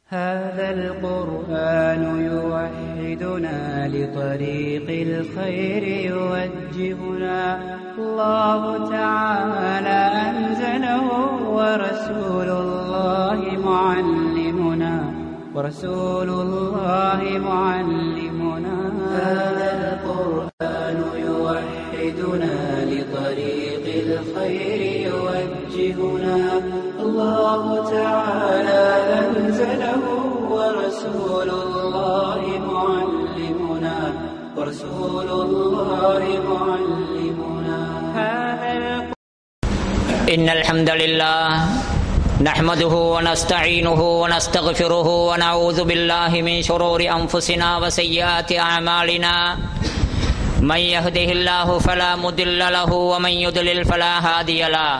هذا القرآن يوحدنا لطريق الخير يوجهنا الله تعالى أنزله ورسول الله معلمنا ورسول الله معلمنا هذا القرآن يوحدنا لطريق الخير يوجهنا الله تعالى أنزله ورسول الله معلمنا ورسول الله معلمنا هذا إن الحمد لله نحمده ونستعينه ونستغفره ونعوذ بالله من شرور أنفسنا وسيئات أعمالنا من يهده الله فلا مضل له ومن يضلل فلا هادي له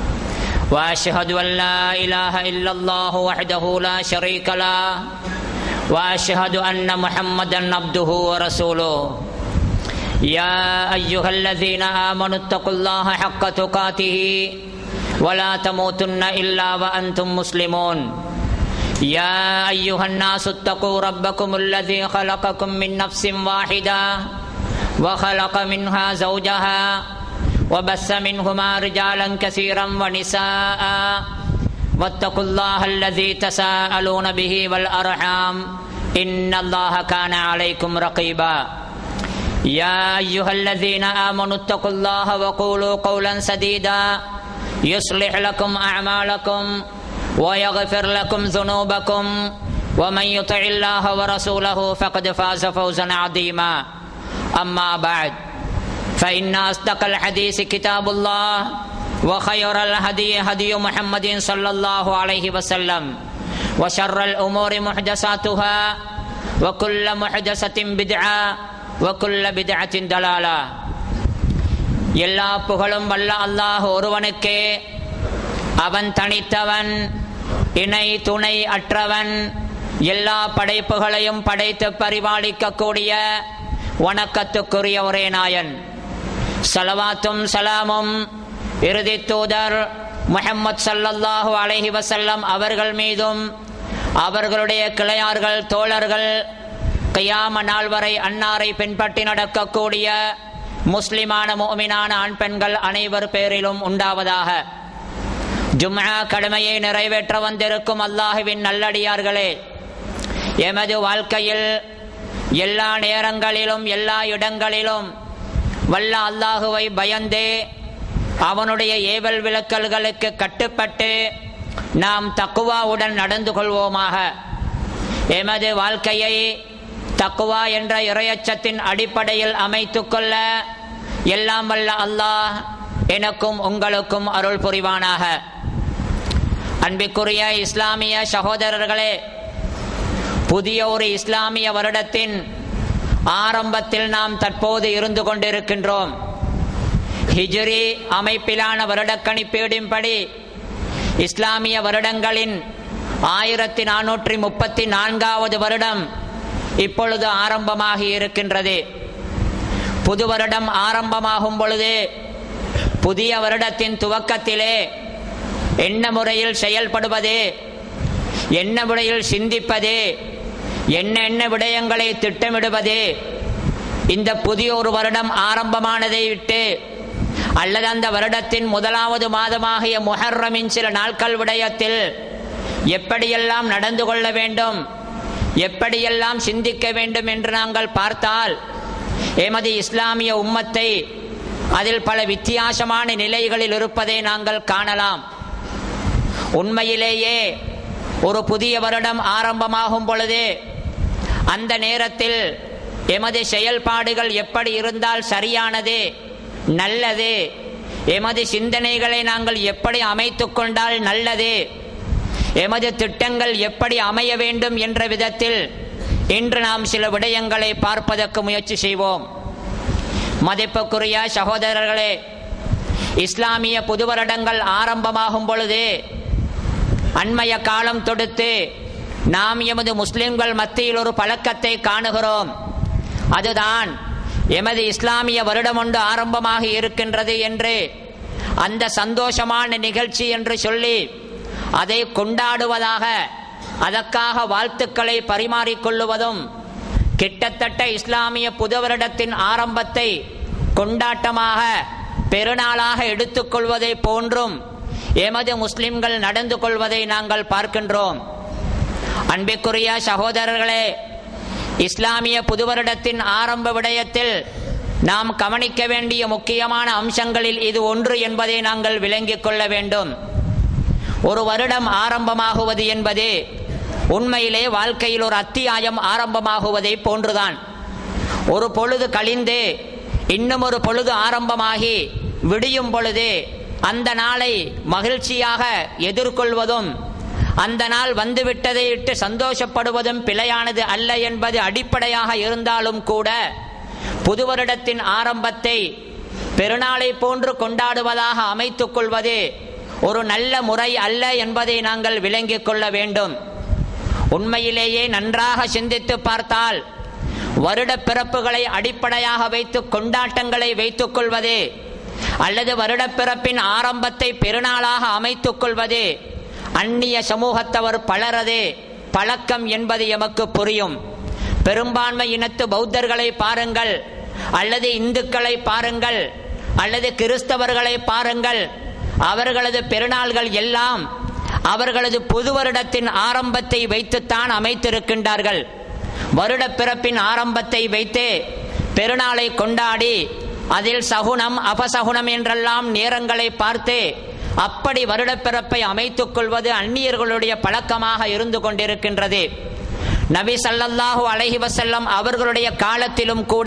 وأشهد أن لا إله إلا الله وحده لا شريك له وأشهد أن محمدا عبده ورسوله يا أيها الذين آمنوا اتقوا الله حق تقاته ولا تموتن إلا وأنتم مسلمون يا أيها الناس اتقوا ربكم الذي خلقكم من نفس واحدة وخلق منها زوجها وبث منهما رجالا كثيرا ونساء واتقوا الله الذي تساءلون به والأرحام إن الله كان عليكم رقيبا يا أيها الذين آمنوا اتقوا الله وقولوا قولا سديدا يصلح لكم أعمالكم ويغفر لكم ذنوبكم ومن يطع الله ورسوله فقد فاز فوزا عظيما أما بعد فإن أصدق الحديث كتاب الله وخير الهدي هدي محمد صلى الله عليه وسلم وشر الأمور محدثاتها وكل محدثة بدعة وكل بدعة دلالة எல்லா புகழும் வல்ல அல்லாஹ் ஒருவனுக்கே அவன் தனித்தவன் இணை துணை அற்றவன் எல்லா படைப்புகளையும் படைத்து பரிபாலிக்கக்கூடிய வணக்கத்துக்குரிய ஒரே நாயன் சலவாத்தும் சலாமும் இறுதி தூதர் முஹம்மது சல்லல்லாஹு அலஹி வசல்லம் அவர்கள் மீதும் அவர்களுடைய கிளையார்கள் தோழர்கள் கையாம நாள் வரை அன்னாரை பின்பற்றி நடக்கக்கூடிய முஸ்லிமான மோமினான ஆண் பெண்கள் அனைவர் பேரிலும் உண்டாவதாக ஜும்ஆ கடமையை நிறைவேற்ற வந்திருக்கும் அல்லாஹுவின் நல்லடியார்களே எமது வாழ்க்கையில் எல்லா நேரங்களிலும் எல்லா இடங்களிலும் வல்ல அல்லாஹுவை பயந்தே அவனுடைய ஏவல் விளக்கல்களுக்கு கட்டுப்பட்டு நாம் தக்குவாவுடன் நடந்து கொள்வோமாக எமது வாழ்க்கையை தக்குவா என்ற இறையச்சத்தின் அடிப்படையில் அமைத்துக்கொள்ள எல்லாம் வல்ல அல்லாஹ் எனக்கும் உங்களுக்கும் அருள் புரிவானாக அன்பிற்குரிய இஸ்லாமிய சகோதரர்களே புதிய ஒரு இஸ்லாமிய வருடத்தின் ஆரம்பத்தில் நாம் தற்போது இருந்து கொண்டிருக்கின்றோம் ஹிஜ்ரி அமைப்பிலான வருடக்கணிப்பீடின்படி இஸ்லாமிய வருடங்களின் ஆயிரத்தி நானூற்றி முப்பத்தி நான்காவது வருடம் இப்பொழுது ஆரம்பமாகி இருக்கின்றது புது வருடம் ஆரம்பமாகும் பொழுது புதிய வருடத்தின் துவக்கத்திலே என்ன முறையில் செயல்படுவது என்ன முறையில் சிந்திப்பது என்ன என்ன விடயங்களை திட்டமிடுவது இந்த புதிய ஒரு வருடம் ஆரம்பமானதை விட்டு அல்லது அந்த வருடத்தின் முதலாவது மாதமாகிய முஹர்ரமின் சில நாட்கள் விடயத்தில் எப்படியெல்லாம் நடந்து கொள்ள வேண்டும் எப்படியெல்லாம் சிந்திக்க வேண்டும் என்று நாங்கள் பார்த்தால் எமது இஸ்லாமிய உம்மத்தை அதில் பல வித்தியாசமான நிலைகளில் இருப்பதை நாங்கள் காணலாம் உண்மையிலேயே ஒரு புதிய வருடம் ஆரம்பமாகும் பொழுது அந்த நேரத்தில் எமது செயல்பாடுகள் எப்படி இருந்தால் சரியானது நல்லது எமது சிந்தனைகளை நாங்கள் எப்படி அமைத்து கொண்டால் நல்லது எமது திட்டங்கள் எப்படி அமைய வேண்டும் என்ற விதத்தில் இன்று நாம் சில விடயங்களை பார்ப்பதற்கு முயற்சி செய்வோம் மதிப்புக்குரிய சகோதரர்களே இஸ்லாமிய புது வருடங்கள் ஆரம்பமாகும் பொழுது அண்மைய காலம் தொடுத்து நாம் எமது முஸ்லிம்கள் மத்தியில் ஒரு பழக்கத்தை காணுகிறோம் அதுதான் எமது இஸ்லாமிய வருடம் ஒன்று ஆரம்பமாக இருக்கின்றது என்று அந்த சந்தோஷமான நிகழ்ச்சி என்று சொல்லி அதை கொண்டாடுவதாக அதற்காக வாழ்த்துக்களை பரிமாறிக்கொள்ளுவதும் கிட்டத்தட்ட இஸ்லாமிய புது வருடத்தின் ஆரம்பத்தை கொண்டாட்டமாக பெருநாளாக எடுத்துக்கொள்வதை போன்றும் எமது முஸ்லிம்கள் நடந்து கொள்வதை நாங்கள் பார்க்கின்றோம் அன்பிற்குரிய சகோதரர்களே இஸ்லாமிய புது வருடத்தின் ஆரம்ப விடயத்தில் நாம் கவனிக்க வேண்டிய முக்கியமான அம்சங்களில் இது ஒன்று என்பதை நாங்கள் விளங்கிக் கொள்ள வேண்டும் ஒரு வருடம் ஆரம்பமாகுவது என்பது உண்மையிலே வாழ்க்கையில் ஒரு அத்தியாயம் ஆரம்பமாகுவதை போன்றுதான் ஒரு பொழுது கழிந்து இன்னும் ஒரு பொழுது ஆரம்பமாகி விடியும் பொழுது அந்த நாளை மகிழ்ச்சியாக எதிர்கொள்வதும் அந்த நாள் வந்துவிட்டதை இட்டு சந்தோஷப்படுவதும் பிழையானது அல்ல என்பது அடிப்படையாக இருந்தாலும் கூட புது வருடத்தின் ஆரம்பத்தை பெருநாளை போன்று கொண்டாடுவதாக அமைத்துக் கொள்வது ஒரு நல்ல முறை அல்ல என்பதை நாங்கள் விளங்கிக் கொள்ள வேண்டும் உண்மையிலேயே நன்றாக சிந்தித்து பார்த்தால் வருட பிறப்புகளை அடிப்படையாக வைத்து கொண்டாட்டங்களை வைத்துக் கொள்வது அல்லது வருட பிறப்பின் ஆரம்பத்தை பெருநாளாக அமைத்துக் கொள்வது அந்நிய சமூகத்தவர் பலரது பழக்கம் என்பது எமக்கு புரியும் பெரும்பான்மை இனத்து பௌத்தர்களை பாருங்கள் அல்லது இந்துக்களை பாருங்கள் அல்லது கிறிஸ்தவர்களை பாருங்கள் அவர்களது பெருநாள்கள் எல்லாம் அவர்களது புது வருடத்தின் ஆரம்பத்தை வைத்துத்தான் அமைத்திருக்கின்றார்கள் வருட பிறப்பின் ஆரம்பத்தை வைத்து பெருநாளை கொண்டாடி அதில் சகுனம் அபசகுனம் என்றெல்லாம் நேரங்களை பார்த்து அப்படி வருடப்பிறப்பை அமைத்துக் கொள்வது அந்நியர்களுடைய பழக்கமாக இருந்து கொண்டிருக்கின்றது நபி சல்லல்லாஹு அலைஹி வசல்லம் அவர்களுடைய காலத்திலும் கூட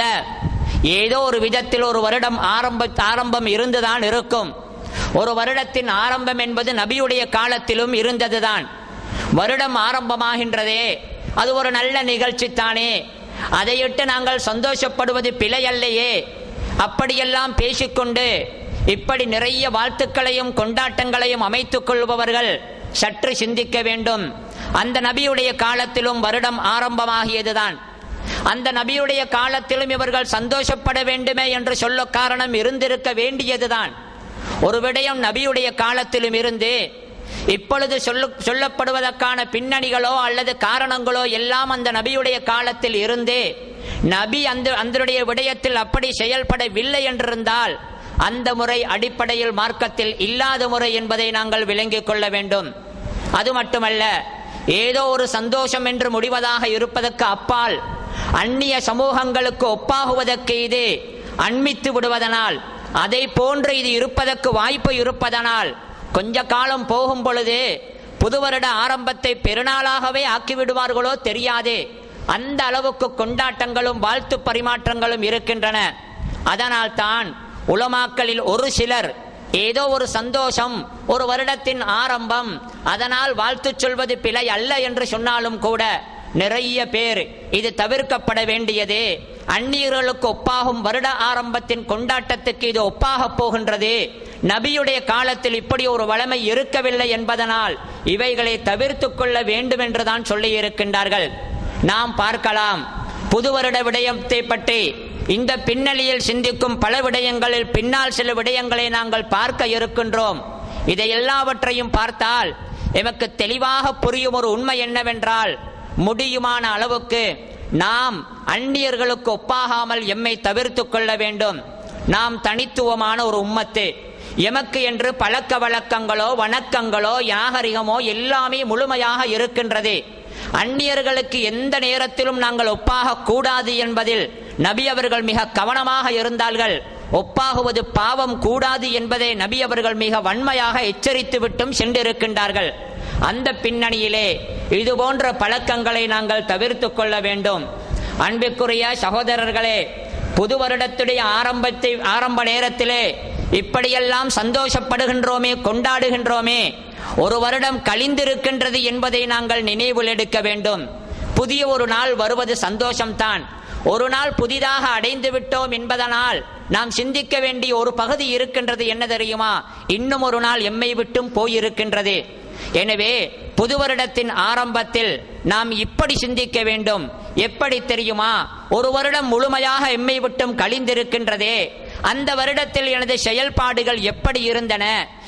ஏதோ ஒரு விதத்தில் ஒரு வருடம் ஆரம்ப ஆரம்பம் இருந்துதான் இருக்கும் ஒரு வருடத்தின் ஆரம்பம் என்பது நபியுடைய காலத்திலும் இருந்ததுதான் வருடம் ஆரம்பமாகின்றதே அது ஒரு நல்ல நிகழ்ச்சி தானே அதையிட்டு நாங்கள் சந்தோஷப்படுவது பிழை அல்லையே அப்படியெல்லாம் பேசிக்கொண்டு இப்படி நிறைய வாழ்த்துக்களையும் கொண்டாட்டங்களையும் அமைத்துக் கொள்பவர்கள் சற்று சிந்திக்க வேண்டும் அந்த நபியுடைய காலத்திலும் வருடம் ஆரம்பமாகியதுதான் அந்த நபியுடைய காலத்திலும் இவர்கள் சந்தோஷப்பட வேண்டுமே என்று சொல்ல காரணம் இருந்திருக்க வேண்டியதுதான் ஒரு விடயம் நபியுடைய காலத்திலும் இருந்து இப்பொழுது சொல்ல சொல்லப்படுவதற்கான பின்னணிகளோ அல்லது காரணங்களோ எல்லாம் அந்த நபியுடைய காலத்தில் இருந்து நபி அந்த அதனுடைய விடயத்தில் அப்படி செயல்படவில்லை என்றிருந்தால் அந்த முறை அடிப்படையில் மார்க்கத்தில் இல்லாத முறை என்பதை நாங்கள் விளங்கிக் கொள்ள வேண்டும் அது மட்டுமல்ல ஏதோ ஒரு சந்தோஷம் என்று முடிவதாக இருப்பதற்கு அப்பால் அந்நிய சமூகங்களுக்கு ஒப்பாகுவதற்கு இது அண்மித்து விடுவதனால் அதை போன்று இது இருப்பதற்கு வாய்ப்பு இருப்பதனால் கொஞ்ச காலம் போகும் பொழுது புது வருட ஆரம்பத்தை பெருநாளாகவே ஆக்கிவிடுவார்களோ தெரியாதே அந்த அளவுக்கு கொண்டாட்டங்களும் வாழ்த்து பரிமாற்றங்களும் இருக்கின்றன அதனால் தான் உலமாக்களில் ஒரு சிலர் ஏதோ ஒரு சந்தோஷம் ஒரு வருடத்தின் ஆரம்பம் அதனால் வாழ்த்து சொல்வது பிழை அல்ல என்று சொன்னாலும் கூட நிறைய பேர் இது தவிர்க்கப்பட வேண்டியது அந்நியர்களுக்கு ஒப்பாகும் வருட ஆரம்பத்தின் கொண்டாட்டத்துக்கு இது ஒப்பாக போகின்றது நபியுடைய காலத்தில் இப்படி ஒரு வளமை இருக்கவில்லை என்பதனால் இவைகளை தவிர்த்து கொள்ள வேண்டும் என்றுதான் சொல்லி இருக்கின்றார்கள் நாம் பார்க்கலாம் புது வருட விடயத்தை பற்றி இந்த பின்னணியில் சிந்திக்கும் பல விடயங்களில் பின்னால் சில விடயங்களை நாங்கள் பார்க்க இருக்கின்றோம் இதை எல்லாவற்றையும் பார்த்தால் எமக்கு தெளிவாக புரியும் ஒரு உண்மை என்னவென்றால் முடியுமான அளவுக்கு நாம் அந்நியர்களுக்கு ஒப்பாகாமல் எம்மை தவிர்த்து கொள்ள வேண்டும் நாம் தனித்துவமான ஒரு உம்மத்து எமக்கு என்று பழக்க வழக்கங்களோ வணக்கங்களோ நாகரிகமோ எல்லாமே முழுமையாக இருக்கின்றது அந்நியர்களுக்கு எந்த நேரத்திலும் நாங்கள் ஒப்பாக கூடாது என்பதில் நபி அவர்கள் மிக கவனமாக இருந்தார்கள் ஒப்பாகுவது பாவம் கூடாது என்பதை நபி அவர்கள் மிக வன்மையாக எச்சரித்து விட்டும் சென்றிருக்கின்றார்கள் அந்த பின்னணியிலே இது போன்ற பழக்கங்களை நாங்கள் தவிர்த்து கொள்ள வேண்டும் அன்பிற்குரிய சகோதரர்களே புது வருடத்துடைய ஆரம்பத்தை ஆரம்ப நேரத்திலே இப்படியெல்லாம் சந்தோஷப்படுகின்றோமே கொண்டாடுகின்றோமே ஒரு வருடம் கழிந்திருக்கின்றது என்பதை நாங்கள் நினைவில் எடுக்க வேண்டும் புதிய ஒரு நாள் வருவது சந்தோஷம்தான் ஒரு நாள் புதிதாக அடைந்து விட்டோம் என்பதனால் நாம் சிந்திக்க வேண்டிய ஒரு பகுதி இருக்கின்றது என்ன தெரியுமா இன்னும் ஒரு நாள் எம்மை விட்டும் போயிருக்கின்றது எனவே புது வருடத்தின் ஆரம்பத்தில் நாம் இப்படி சிந்திக்க வேண்டும் எப்படி தெரியுமா ஒரு வருடம் முழுமையாக எம்மை விட்டும் கழிந்திருக்கின்றதே அந்த வருடத்தில் எனது செயல்பாடுகள் எப்படி இருந்தன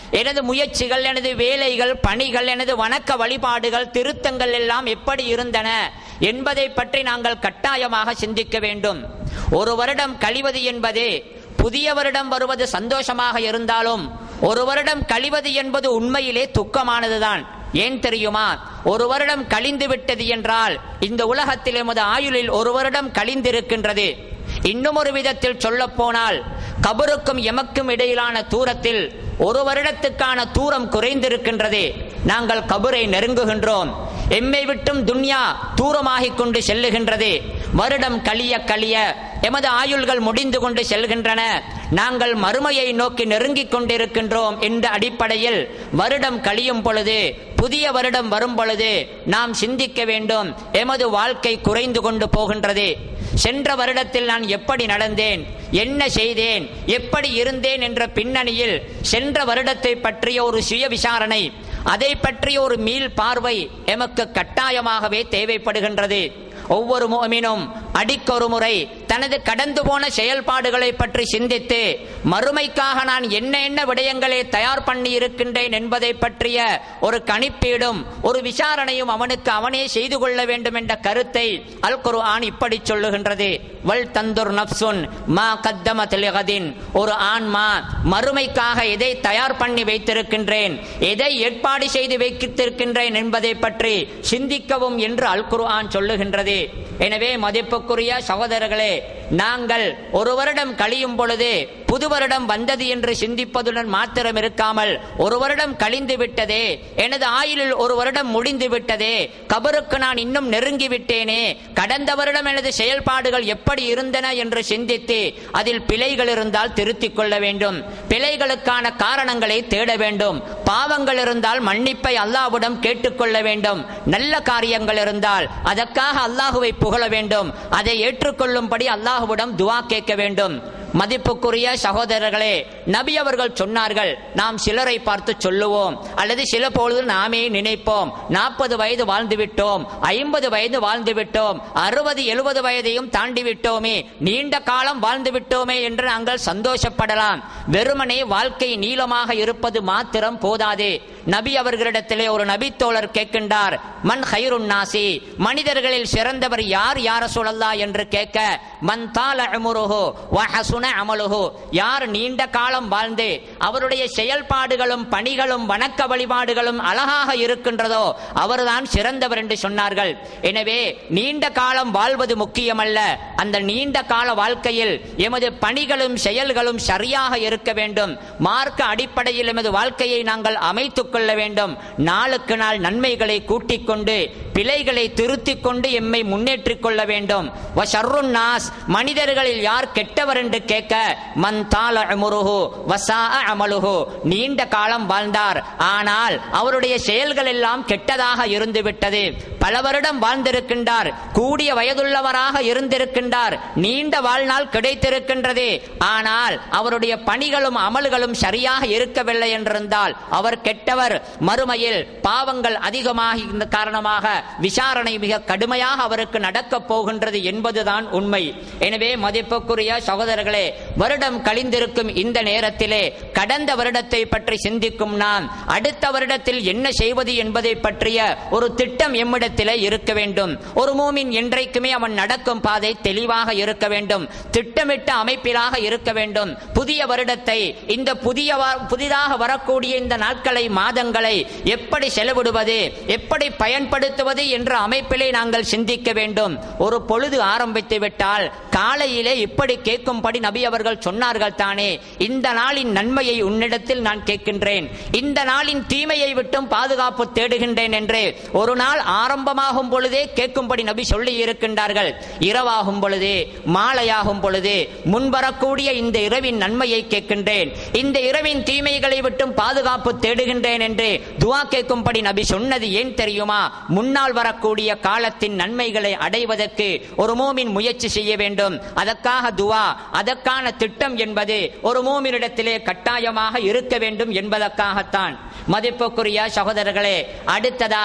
எனது முயற்சிகள் எனது வேலைகள் பணிகள் எனது வணக்க வழிபாடுகள் திருத்தங்கள் எல்லாம் எப்படி இருந்தன என்பதை பற்றி நாங்கள் கட்டாயமாக சிந்திக்க வேண்டும் ஒரு வருடம் கழிவது என்பது புதிய வருடம் வருவது சந்தோஷமாக இருந்தாலும் ஒரு வருடம் கழிவது என்பது உண்மையிலே துக்கமானதுதான் ஏன் தெரியுமா ஒரு வருடம் கழிந்து விட்டது என்றால் இந்த உலகத்தில் எமது ஆயுளில் ஒரு வருடம் கழிந்திருக்கின்றது இன்னும் ஒரு விதத்தில் சொல்ல போனால் கபருக்கும் எமக்கும் இடையிலான தூரத்தில் ஒரு வருடத்துக்கான தூரம் குறைந்திருக்கின்றது நாங்கள் கபரை நெருங்குகின்றோம் எம்மை விட்டும் துன்யா தூரமாகிக் கொண்டு செல்லுகின்றது வருடம் கழிய கழிய எமது ஆயுள்கள் முடிந்து கொண்டு செல்கின்றன நாங்கள் மறுமையை நோக்கி நெருங்கிக் கொண்டிருக்கின்றோம் என்ற அடிப்படையில் வருடம் கழியும் பொழுது புதிய வருடம் வரும் பொழுது நாம் சிந்திக்க வேண்டும் எமது வாழ்க்கை குறைந்து கொண்டு போகின்றது சென்ற வருடத்தில் நான் எப்படி நடந்தேன் என்ன செய்தேன் எப்படி இருந்தேன் என்ற பின்னணியில் சென்ற வருடத்தை பற்றிய ஒரு சுய விசாரணை அதை பற்றிய ஒரு மீள் பார்வை எமக்கு கட்டாயமாகவே தேவைப்படுகின்றது ஒவ்வொரு மோமினும் அடிக்கொரு முறை தனது கடந்து போன செயல்பாடுகளை பற்றி சிந்தித்து மறுமைக்காக நான் என்ன என்ன விடயங்களை தயார் பண்ணி இருக்கின்றேன் என்பதை பற்றிய ஒரு கணிப்பீடும் ஒரு விசாரணையும் அவனுக்கு அவனே செய்து கொள்ள வேண்டும் என்ற கருத்தை அல் குர்ஆன் இப்படி சொல்லுகின்றது வல் தந்துர் நப்சுன் மா கத்தம தெளிகதின் ஒரு ஆன்மா மறுமைக்காக எதை தயார் பண்ணி வைத்திருக்கின்றேன் எதை ஏற்பாடு செய்து வைத்திருக்கின்றேன் என்பதை பற்றி சிந்திக்கவும் என்று அல் குர்ஆன் சொல்லுகின்றது எனவே மதிப்புக்குரிய சகோதரர்களே நாங்கள் ஒரு வருடம் கழியும் பொழுது புது வருடம் வந்தது என்று சிந்திப்பதுடன் மாத்திரம் இருக்காமல் ஒரு வருடம் கழிந்து விட்டதே எனது ஆயுளில் ஒரு வருடம் முடிந்து விட்டதே கபருக்கு நான் இன்னும் நெருங்கி விட்டேனே கடந்த வருடம் எனது செயல்பாடுகள் எப்படி இருந்தன என்று சிந்தித்து அதில் பிழைகள் இருந்தால் திருத்திக் கொள்ள வேண்டும் பிழைகளுக்கான காரணங்களை தேட வேண்டும் பாவங்கள் இருந்தால் மன்னிப்பை அல்லாஹ்விடம் கேட்டுக்கொள்ள வேண்டும் நல்ல காரியங்கள் இருந்தால் அதற்காக அல்லாஹுவை புகழ வேண்டும் அதை ஏற்றுக்கொள்ளும்படி அல்லாஹுவிடம் துவா கேட்க வேண்டும் மதிப்புக்குரிய சகோதரர்களே நபி அவர்கள் சொன்னார்கள் நாம் சிலரை பார்த்து சொல்லுவோம் அல்லது சில பொழுது நாமே நினைப்போம் நாற்பது வயது வாழ்ந்து விட்டோம் ஐம்பது வயது வாழ்ந்து விட்டோம் அறுபது எழுபது வயதையும் தாண்டி விட்டோமே நீண்ட காலம் வாழ்ந்து விட்டோமே என்று நாங்கள் சந்தோஷப்படலாம் வெறுமனே வாழ்க்கை நீளமாக இருப்பது மாத்திரம் போதாது நபி அவர்களிடத்திலே ஒரு நபி தோழர் கேட்கின்றார் மன் ஹைருன் நாசி மனிதர்களில் சிறந்தவர் யார் யார சொல்லல்லா என்று கேட்க மன் தால அமுருஹு வஹசுன அமலுஹு யார் நீண்ட காலம் வாழ்ந்து அவருடைய செயல்பாடுகளும் பணிகளும் வணக்க வழிபாடுகளும் அழகாக இருக்கின்றதோ அவர்தான் சிறந்தவர் என்று சொன்னார்கள் எனவே நீண்ட காலம் வாழ்வது முக்கியமல்ல அந்த நீண்ட கால வாழ்க்கையில் எமது பணிகளும் செயல்களும் சரியாக இருக்க வேண்டும் மார்க்க அடிப்படையில் எமது வாழ்க்கையை நாங்கள் அமைத்துக் கொள்ள வேண்டும் நாளுக்கு நாள் நன்மைகளை கூட்டிக் கொண்டு பிழைகளை திருத்திக் கொண்டு எம்மை முன்னேற்றிக் கொள்ள வேண்டும் வஷர்ருன் நாஸ் மனிதர்களில் யார் கெட்டவர் என்று கேட்க மன் தால அமுருஹு வசா அமலுஹு நீண்ட காலம் வாழ்ந்தார் ஆனால் அவருடைய செயல்கள் எல்லாம் கெட்டதாக இருந்து விட்டது பல வருடம் வாழ்ந்திருக்கின்றார் கூடிய வயதுள்ளவராக இருந்திருக்கின்றார் நீண்ட வாழ்நாள் கிடைத்திருக்கின்றது ஆனால் அவருடைய பணிகளும் அமல்களும் சரியாக இருக்கவில்லை என்றிருந்தால் அவர் கெட்டவர் மறுமையில் பாவங்கள் அதிகமாக இருந்த காரணமாக விசாரணை மிக கடுமையாக அவருக்கு நடக்கப் போகின்றது என்பதுதான் உண்மை எனவே மதிப்புக்குரிய சகோதரர்களே வருடம் கழிந்திருக்கும் இந்த நேரத்திலே கடந்த வருடத்தை பற்றி சிந்திக்கும் நாம் அடுத்த வருடத்தில் என்ன செய்வது என்பதை பற்றிய ஒரு திட்டம் எம்மிடத்திலே இருக்க வேண்டும் ஒரு மூமின் என்றைக்குமே அவன் நடக்கும் பாதை தெளிவாக இருக்க வேண்டும் திட்டமிட்ட அமைப்பிலாக இருக்க வேண்டும் புதிய வருடத்தை இந்த புதிய வ- புதிதாக வரக்கூடிய இந்த நாட்களை மாதங்களை எப்படி செலவிடுவது எப்படி பயன்படுத்துவது என்ற அமைப்பிலே நாங்கள் சிந்திக்க வேண்டும் ஒரு பொழுது ஆரம்பித்து விட்டால் காலையிலே இப்படி கேட்கும்படி நபி அவர்கள் சொன்னார்கள் தானே இந்த நாளின் நன்மையை உன்னிடத்தில் நான் கேட்கின்றேன் இந்த நாளின் தீமையை விட்டும் பாதுகாப்பு தேடுகின்றேன் என்று ஒரு நாள் ஆரம்பமாகும் பொழுதே கேட்கும்படி நபி சொல்லி இருக்கின்றார்கள் இரவாகும் பொழுது மாலையாகும் பொழுது முன்வரக்கூடிய இந்த இரவின் நன்மையை கேட்கின்றேன் இந்த இரவின் தீமைகளை விட்டும் பாதுகாப்பு தேடுகின்றேன் என்று துவா கேட்கும்படி நபி சொன்னது ஏன் தெரியுமா முன்னால் வரக்கூடிய காலத்தின் நன்மைகளை அடைவதற்கு ஒரு மூமின் முயற்சி செய்ய வேண்டும் அதற்காக துவா அதற்கான திட்டம் என்பது ஒரு மூமினிடத்திலே கட்டாயமாக இருக்க வேண்டும் என்பதற்காகத்தான் மதிப்புக்குரிய சகோதரர்களே அடுத்ததாக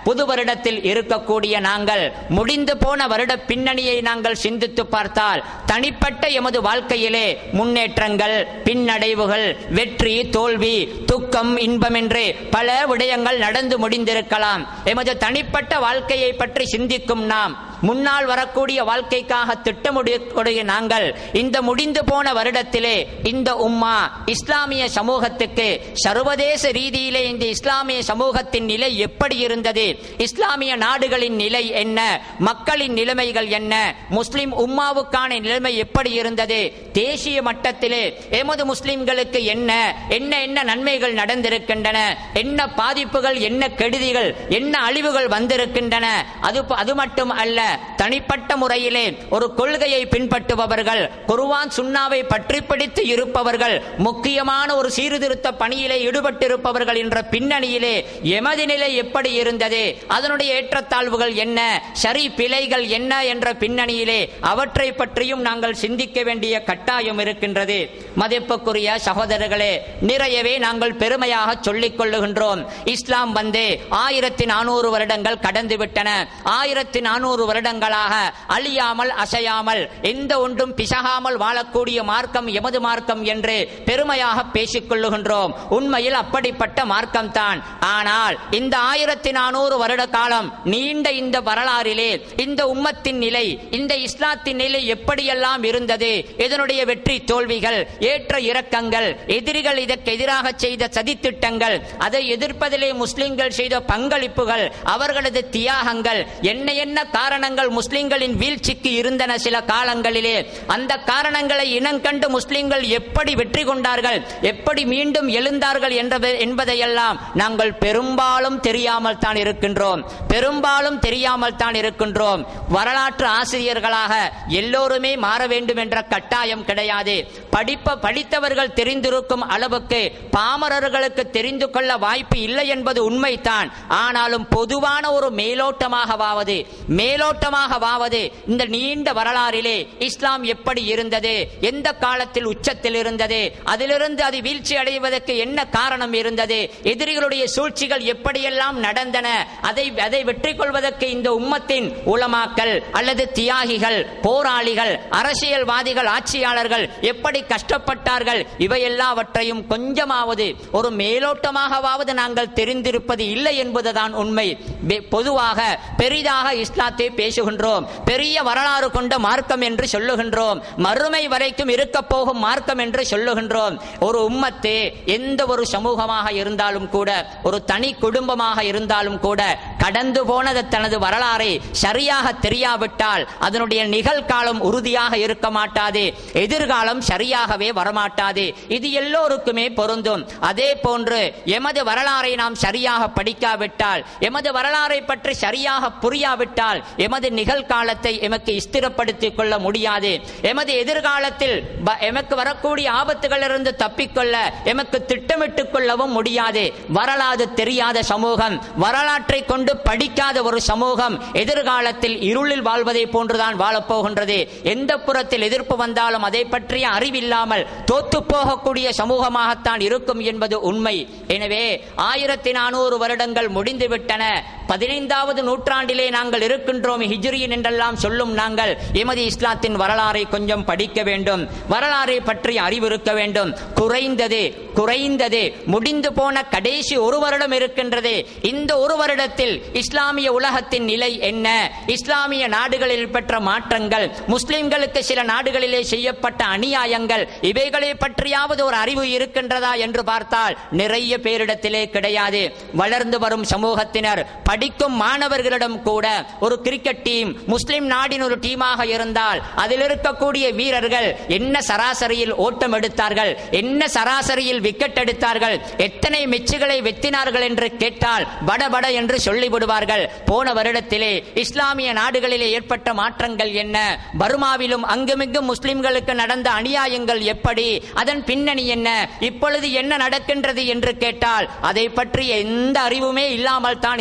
புது வருடத்தில் இருக்கக்கூடிய நாங்கள் முடிந்து போன வருட பின்னணியை நாங்கள் சிந்தித்து பார்த்தால் தனிப்பட்ட எமது வாழ்க்கையிலே முன்னேற்றங்கள் பின்னடைவுகள் வெற்றி தோல்வி துக்கம் இன்பம் என்று பல விடயங்கள் நடந்து முடிந்திருக்கலாம் எமது தனிப்பட்ட வாழ்க்கையை பற்றி சிந்திக்கும் நாம் முன்னால் வரக்கூடிய வாழ்க்கைக்காக திட்டமுடைய நாங்கள் இந்த முடிந்து போன வருடத்திலே இந்த உம்மா இஸ்லாமிய சமூகத்துக்கு சர்வதேச ரீதியிலே இந்த இஸ்லாமிய சமூகத்தின் நிலை எப்படி இருந்தது இஸ்லாமிய நாடுகளின் நிலை என்ன மக்களின் நிலைமைகள் என்ன முஸ்லிம் உம்மாவுக்கான நிலைமை எப்படி இருந்தது தேசிய மட்டத்திலே எமது முஸ்லிம்களுக்கு என்ன என்ன என்ன நன்மைகள் நடந்திருக்கின்றன என்ன பாதிப்புகள் என்ன கெடுதிகள் என்ன அழிவுகள் வந்திருக்கின்றன அது அது மட்டும் அல்ல தனிப்பட்ட முறையிலே ஒரு கொள்கையை பின்பற்றுபவர்கள் குருவான் சுண்ணாவை பற்றி பிடித்து இருப்பவர்கள் முக்கியமான ஒரு சீர்திருத்த பணியிலே ஈடுபட்டிருப்பவர்கள் என்ற பின்னணியிலே எமது நிலை எப்படி இருந்தது அதனுடைய ஏற்றத்தாழ்வுகள் என்ன சரி பிழைகள் என்ன என்ற பின்னணியிலே அவற்றை பற்றியும் நாங்கள் சிந்திக்க வேண்டிய கட்டாயம் இருக்கின்றது மதிப்புக்குரிய சகோதரர்களே நிறையவே நாங்கள் பெருமையாக சொல்லிக் கொள்ளுகின்றோம் இஸ்லாம் வந்து ஆயிரத்தி நானூறு வருடங்கள் கடந்து விட்டன ஆயிரத்தி நானூறு வருடங்களாக அழியாமல் அசையாமல் எந்த ஒன்றும் பிசகாமல் வாழக்கூடிய மார்க்கம் எமது மார்க்கம் என்று பெருமையாக பேசிக் கொள்ளுகின்றோம் உண்மையில் அப்படிப்பட்ட மார்க்கம் தான் ஆனால் இந்த ஆயிரத்தி நானூறு வருட காலம் நீண்ட இந்த வரலாறிலே இந்த உம்மத்தின் நிலை இந்த இஸ்லாத்தின் நிலை எப்படியெல்லாம் இருந்தது இதனுடைய வெற்றி தோல்விகள் ஏற்ற இறக்கங்கள் எதிரிகள் இதற்கு எதிராக செய்த சதித்திட்டங்கள் அதை எதிர்ப்பதிலே முஸ்லிம்கள் செய்த பங்களிப்புகள் அவர்களது தியாகங்கள் என்ன என்ன காரணங்கள் முஸ்லிம்களின் வீழ்ச்சிக்கு இருந்தன சில காலங்களிலே அந்த காரணங்களை இனங்கண்டு முஸ்லிம்கள் எப்படி வெற்றி கொண்டார்கள் எப்படி மீண்டும் எழுந்தார்கள் என்ற- என்பதையெல்லாம் நாங்கள் பெரும்பாலும் தெரியாமல் தான் இருக்கின்றோம் பெரும்பாலும் தெரியாமல் தான் இருக்கின்றோம் வரலாற்று ஆசிரியர்களாக எல்லோருமே மாற வேண்டும் என்ற கட்டாயம் கிடையாது படிப்ப படித்தவர்கள் தெரிந்திருக்கும் அளவுக்கு பாமரர்களுக்கு தெரிந்து கொள்ள வாய்ப்பு இல்லை என்பது உண்மைதான் ஆனாலும் பொதுவான ஒரு மேலோட்டமாகவாவது மேலோட்டமாகவாவது இந்த நீண்ட வரலாறிலே இஸ்லாம் எப்படி இருந்தது எந்த காலத்தில் உச்சத்தில் இருந்தது அதிலிருந்து அது வீழ்ச்சி அடைவதற்கு என்ன காரணம் இருந்தது எதிரிகளுடைய சூழ்ச்சிகள் எப்படியெல்லாம் நடந்தன அதை அதை வெற்றி கொள்வதற்கு இந்த உம்மத்தின் உலமாக்கல் அல்லது தியாகிகள் போராளிகள் அரசியல்வாதிகள் ஆட்சியாளர்கள் எப்படி கஷ்டப்பட்டார்கள் இவை எல்லாவற்றையும் கொஞ்சமாவது ஒரு மேலோட்டமாகவாவது நாங்கள் தெரிந்திருப்பது இல்லை என்பதுதான் உண்மை பெ- பொதுவாக பெரிதாக இஸ்லாத்தை பேசுகின்றோம் பெரிய வரலாறு கொண்ட மார்க்கம் என்று சொல்லுகின்றோம் மறுமை வரைக்கும் இருக்க போகும் மார்க்கம் என்று சொல்லுகின்றோம் ஒரு உம்மத்து எந்த ஒரு சமூகமாக இருந்தாலும் கூட ஒரு தனி குடும்பமாக இருந்தாலும் கூட கடந்து போனது தனது வரலாறை சரியாக தெரியாவிட்டால் அதனுடைய நிகழ்காலம் உறுதியாக இருக்க மாட்டாது எதிர்காலம் சரியாகவே வரமாட்டாது இது எல்லோருக்குமே பொருந்தும் அதே போன்று எமது வரலாறை நாம் சரியாக படிக்காவிட்டால் எமது வரலாறை பற்றி சரியாக புரியாவிட்டால் எமது நிகழ்காலத்தை எமக்கு ஸ்திரப்படுத்திக் கொள்ள முடியாது எமது எதிர்காலத்தில் ப- எமக்கு வரக்கூடிய ஆபத்துகளிலிருந்து தப்பிக்கொள்ள எமக்கு திட்டமிட்டுக் கொள்ளவும் முடியாது வரலாறு தெரியாத சமூகம் வரலாற்றை கொண்டு படிக்காத ஒரு சமூகம் எதிர்காலத்தில் இருளில் வாழ்வதை போன்றுதான் வாழப்போகின்றது எந்த புறத்தில் எதிர்ப்பு வந்தாலும் அதை பற்றிய அறிவில்லாமல் தோத்து போகக்கூடிய சமூகமாகத்தான் இருக்கும் என்பது உண்மை எனவே ஆயிரத்தி நானூறு வருடங்கள் முடிந்துவிட்டன பதினைந்தாவது நூற்றாண்டிலே நாங்கள் இருக்கின்றோம் ஹிஜ்ரியின் என்றெல்லாம் சொல்லும் நாங்கள் எமது இஸ்லாத்தின் வரலாறை கொஞ்சம் படிக்க வேண்டும் வரலாறை பற்றி அறிவு இருக்க வேண்டும் குறைந்தது குறைந்தது முடிந்து போன கடைசி ஒரு வருடம் இருக்கின்றது இந்த ஒரு வருடத்தில் இஸ்லாமிய உலகத்தின் நிலை என்ன இஸ்லாமிய நாடுகளில் பெற்ற மாற்றங்கள் முஸ்லிம்களுக்கு சில நாடுகளிலே செய்யப்பட்ட அநியாயங்கள் இவைகளை பற்றியாவது ஒரு அறிவு இருக்கின்றதா என்று பார்த்தால் நிறைய பேரிடத்திலே கிடையாது வளர்ந்து வரும் சமூகத்தினர் படிக்கும் மாணவர்களிடம் கூட ஒரு கிரிக்கெட் டீம் முஸ்லிம் நாடின் ஒரு டீமாக இருந்தால் அதில் இருக்கக்கூடிய வீரர்கள் என்ன சராசரியில் ஓட்டம் எடுத்தார்கள் என்ன சராசரியில் விக்கெட் எடுத்தார்கள் எத்தனை மெச்சுகளை வெத்தினார்கள் என்று கேட்டால் படபட என்று சொல்லிவிடுவார்கள் போன வருடத்திலே இஸ்லாமிய நாடுகளிலே ஏற்பட்ட மாற்றங்கள் என்ன பர்மாவிலும் அங்குமிங்கும் முஸ்லிம்களுக்கு நடந்த அநியாயங்கள் எப்படி அதன் பின்னணி என்ன இப்பொழுது என்ன நடக்கின்றது என்று கேட்டால் அதை பற்றி எந்த அறிவுமே இல்லாமல் தான் இருக்கின்றோம்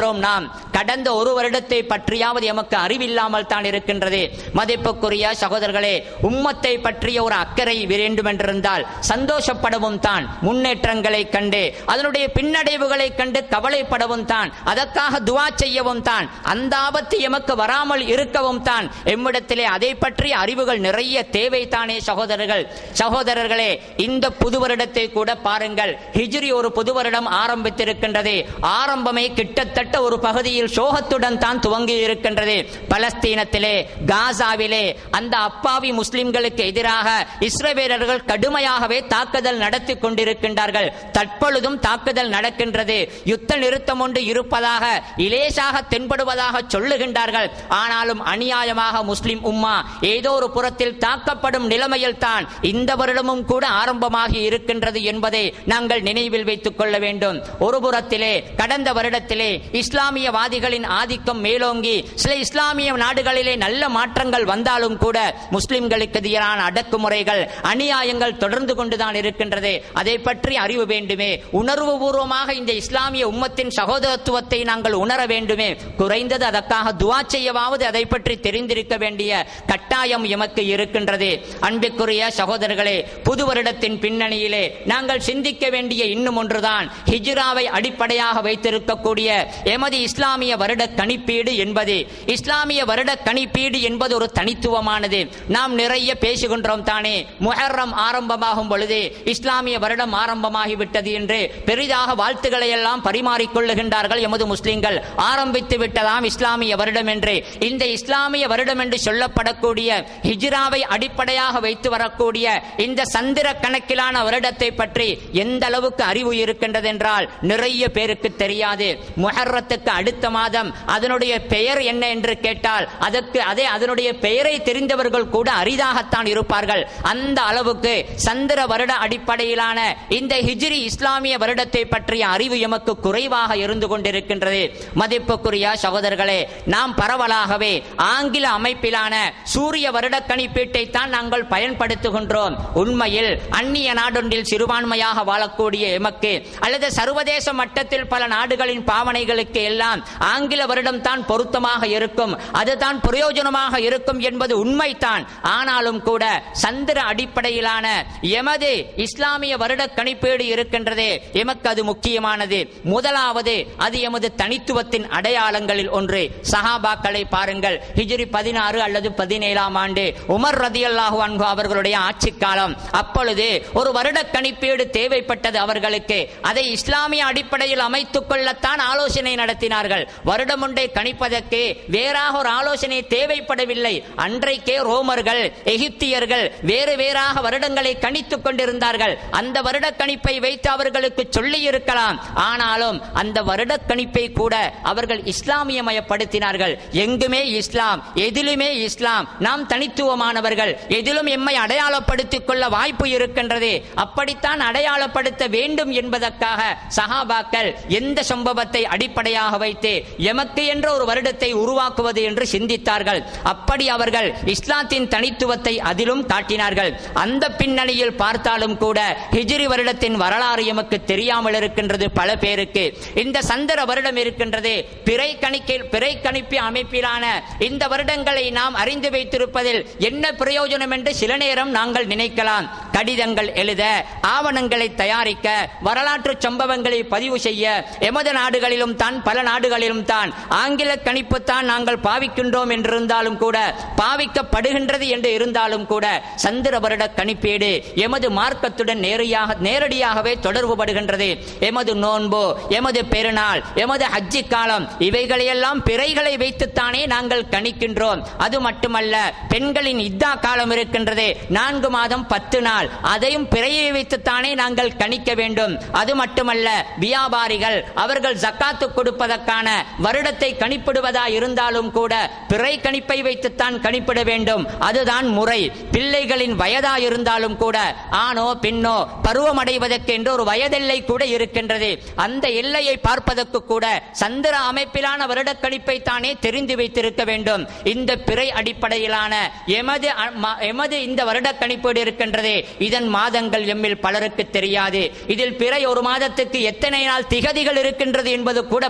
இருக்கின்றோம் நாம் கடந்த ஒரு வருடத்தை பற்றியாவது எமக்கு அறிவில்லாமல் தான் இருக்கின்றது மதிப்புக்குரிய சகோதரர்களே உம்மத்தை பற்றிய ஒரு அக்கறை வேண்டும் என்றிருந்தால் சந்தோஷப்படவும் தான் முன்னேற்றங்களை கண்டு அதனுடைய பின்னடைவுகளை கண்டு கவலைப்படவும் தான் அதற்காக துவா செய்யவும் தான் அந்த ஆபத்து எமக்கு வராமல் இருக்கவும் தான் எம்மிடத்திலே அதை பற்றிய அறிவுகள் நிறைய தேவைத்தானே சகோதரர்கள் சகோதரர்களே இந்த புது வருடத்தை கூட பாருங்கள் ஹிஜ்ரி ஒரு புது வருடம் ஆரம்பித்திருக்கின்றது ஆரம்பமே கிட்டத்தட்ட ஒரு பகுதியில் சோகத்துடன் தான் துவங்கி இருக்கின்றது பலஸ்தீனத்திலே காசாவிலே அந்த அப்பாவி முஸ்லிம்களுக்கு எதிராக இஸ்ரவேலர்கள் கடுமையாகவே தாக்குதல் நடத்தி கொண்டிருக்கின்றார்கள் தற்பொழுதும் தாக்குதல் நடக்கின்றது யுத்த நிறுத்தம் ஒன்று இருப்பதாக இலேசாக தென்படுவதாக சொல்லுகின்றார்கள் ஆனாலும் அநியாயமாக முஸ்லிம் உம்மா ஏதோ ஒரு புறத்தில் தாக்கப்படும் நிலைமையில் தான் இந்த வருடமும் கூட ஆரம்பமாகி இருக்கின்றது என்பதை நாங்கள் நினைவில் வைத்துக் கொள்ள வேண்டும் ஒரு புறத்திலே கடந்த வருடத்திலே இஸ்லாமியவாதிகளின் ஆதிக்கம் மேலோங்கி சில இஸ்லாமிய நாடுகளிலே நல்ல மாற்றங்கள் வந்தாலும் கூட முஸ்லிம்களுக்கு எதிரான அடக்குமுறைகள் அநியாயங்கள் தொடர்ந்து கொண்டுதான் இருக்கின்றது அதை பற்றி அறிவு வேண்டுமே உணர்வு பூர்வமாக இந்த இஸ்லாமிய உம்மத்தின் சகோதரத்துவத்தை நாங்கள் உணர வேண்டுமே குறைந்தது அதற்காக துவா செய்யவாவது அதை பற்றி தெரிந்திருக்க வேண்டிய கட்டாயம் எமக்கு இருக்கின்றது அன்பிற்குரிய சகோதரர்களே புது வருடத்தின் பின்னணியிலே நாங்கள் சிந்திக்க வேண்டிய இன்னும் ஒன்றுதான் ஹிஜ்ராவை அடிப்படையாக வைத்திருக்கக்கூடிய எமது இஸ்லாமிய வருட கணிப்பீடு என்பது இஸ்லாமிய வருட கணிப்பீடு என்பது ஒரு தனித்துவமானது நாம் நிறைய பேசுகின்றோம் தானே முஹர்ரம் ஆரம்பமாகும் பொழுது இஸ்லாமிய வருடம் ஆரம்பமாகிவிட்டது என்று பெரிதாக வாழ்த்துக்களை எல்லாம் பரிமாறிக்கொள்ளுகின்றார்கள் எமது முஸ்லிம்கள் ஆரம்பித்து விட்டதாம் இஸ்லாமிய வருடம் என்று இந்த இஸ்லாமிய வருடம் என்று சொல்லப்படக்கூடிய ஹிஜ்ராவை அடிப்படையாக வைத்து வரக்கூடிய இந்த சந்திர கணக்கிலான வருடத்தை பற்றி எந்த அளவுக்கு அறிவு இருக்கின்றது என்றால் நிறைய பேருக்கு தெரியாது முஹர்ரத்துக்கு அடுத்த மாதம் அதனுடைய பெயர் என்ன என்று கேட்டால் அதற்கு அதே அதனுடைய பெயரை தெரிந்தவர்கள் கூட அரிதாகத்தான் இருப்பார்கள் அந்த அளவுக்கு சந்திர வருட அடிப்படையிலான இந்த ஹிஜ்ரி இஸ்லாமிய வருடத்தை பற்றிய அறிவு எமக்கு குறைவாக இருந்து கொண்டிருக்கின்றது மதிப்புக்குரிய சகோதரர்களே நாம் பரவலாகவே ஆங்கில அமைப்பிலான சூரிய வருட கணிப்பீட்டை தான் நாங்கள் பயன்படுத்துகின்றோம் உண்மையில் அந்நிய நாடொன்றில் சிறுபான்மையாக வாழக்கூடிய எமக்கு அல்லது சர்வதேச மட்டத்தில் பல நாடுகளின் பாவனைகளுக்கு எல்லாம் ஆங்கில வருடம் தான் பொருத்தமாக இருக்கும் அதுதான் பிரயோஜனமாக இருக்கும் என்பது உண்மைதான் ஆனாலும் கூட சந்திர அடிப்படையிலான எமது இஸ்லாமிய வருட கணிப்பீடு இருக்கின்றதே எமக்கு அது முக்கியமானது முதலாவது அது எமது தனித்துவத்தின் அடையாளங்களில் ஒன்று சஹாபாக்களை பாருங்கள் ஹிஜ்ரி பதினாறு அல்லது பதினேழாம் ஆண்டு உமர் ரதியல்லாஹு அன்ஹு அவர்களுடைய ஆட்சி காலம் அப்பொழுது ஒரு வருட கணிப்பீடு தேவைப்பட்டது அவர்களுக்கு அதை இஸ்லாமிய அடிப்படையில் அமைத்துக் கொள்ளத்தான் ஆலோசனை நடத்தினார்கள் வருடம் ஒன்றை கணிப்பதற்கு வேறாக ஒரு ஆலோசனை தேவைப்படவில்லை அன்றைக்கே ரோமர்கள் எகிப்தியர்கள் வேறு வேறாக வருடங்களை கணித்துக் கொண்டிருந்தார்கள் அந்த வருட கணிப்பை வைத்து அவர்களுக்கு சொல்லி இருக்கலாம் ஆனாலும் அந்த வருட கணிப்பை கூட அவர்கள் இஸ்லாமியமயப்படுத்தினார்கள் எங்குமே இஸ்லாம் எதிலுமே இஸ்லாம் நாம் தனித்துவமானவர்கள் எதிலும் எம்மை அடையாளப்படுத்திக் கொள்ள வாய்ப்பு இருக்கின்றது அப்படித்தான் அடையாளப்படுத்த வேண்டும் என்பதற்காக சஹாபாக்கள் எந்த சம்பவத்தை அடிப்படையாக வைத்து எமக்கு என்ற ஒரு வருடத்தை உருவாக்குவது என்று சிந்தித்தார்கள் அப்படி அவர்கள் இஸ்லாத்தின் தனித்துவத்தை அதிலும் காட்டினார்கள் அந்த பின்னணியில் பார்த்தாலும் கூட ஹிஜ்ரி வருடத்தின் வரலாறு எமக்கு தெரியாமல் இருக்கின்றது பல பேருக்கு இந்த சந்திர வருடம் இருக்கின்றது பிறை கணிக்கில் பிறை கணிப்பு அமைப்பிலான இந்த வருடங்களை நாம் அறிந்து வைத்திருப்பதில் என்ன பிரயோஜனம் என்று சில நேரம் நாங்கள் நினைக்கலாம் கடிதங்கள் எழுத ஆவணங்களை தயாரிக்க வரலாற்று சம்பவங்களை பதிவு செய்ய எமது நாடுகளிலும் தான் பல நாடுகளிலும் தான் ஆங்கில கணிப்பு தான் நாங்கள் பாவிக்கின்றோம் என்றிருந்தாலும் கூட பாவிக்கப்படுகின்றது என்று இருந்தாலும் கூட சந்திர வருட கணிப்பீடு எமது மார்க்கத்துடன் நேரடியாக நேரடியாகவே தொடர்பு படுகின்றது எமது நோன்பு எமது பெருநாள் எமது ஹஜ்ஜி காலம் இவைகளையெல்லாம் பிறைகளை வைத்துத்தானே நாங்கள் கணிக்கின்றோம் அது மட்டுமல்ல பெண்களின் இத்தா காலம் இருக்கின்றது நான்கு மாதம் பத்து நாள் அதையும் பிறையை வைத்துத்தானே நாங்கள் கணிக்க வேண்டும் அது மட்டுமல்ல வியாபாரிகள் அவர்கள் ஜக்காத்து கொடுப்பதற்கான வருடத்தை கணிப்பிடுவதா இருந்தாலும் கூட பிறை கணிப்பை வைத்துத்தான் கணிப்பிட வேண்டும் அதுதான் முறை பிள்ளைகளின் வயதா இருந்தாலும் கூட ஆணோ பெண்ணோ பருவம் அடைவதற்கு என்று ஒரு வயதெல்லை கூட இருக்கின்றது அந்த எல்லையை பார்ப்பதற்கு கூட சந்திர அமைப்பிலான வருட கணிப்பை தானே தெரிந்து வைத்திருக்க வேண்டும் இந்த பிறை அடிப்படையிலான எமது அ- ம- எமது இந்த வருட கணிப்பீடு இருக்கின்றது இதன் மாதங்கள் எம்மில் பலருக்கு தெரியாது இதில் பிறை ஒரு மாதத்துக்கு எத்தனை நாள் திகதிகள் இருக்கின்றது என்பது கூட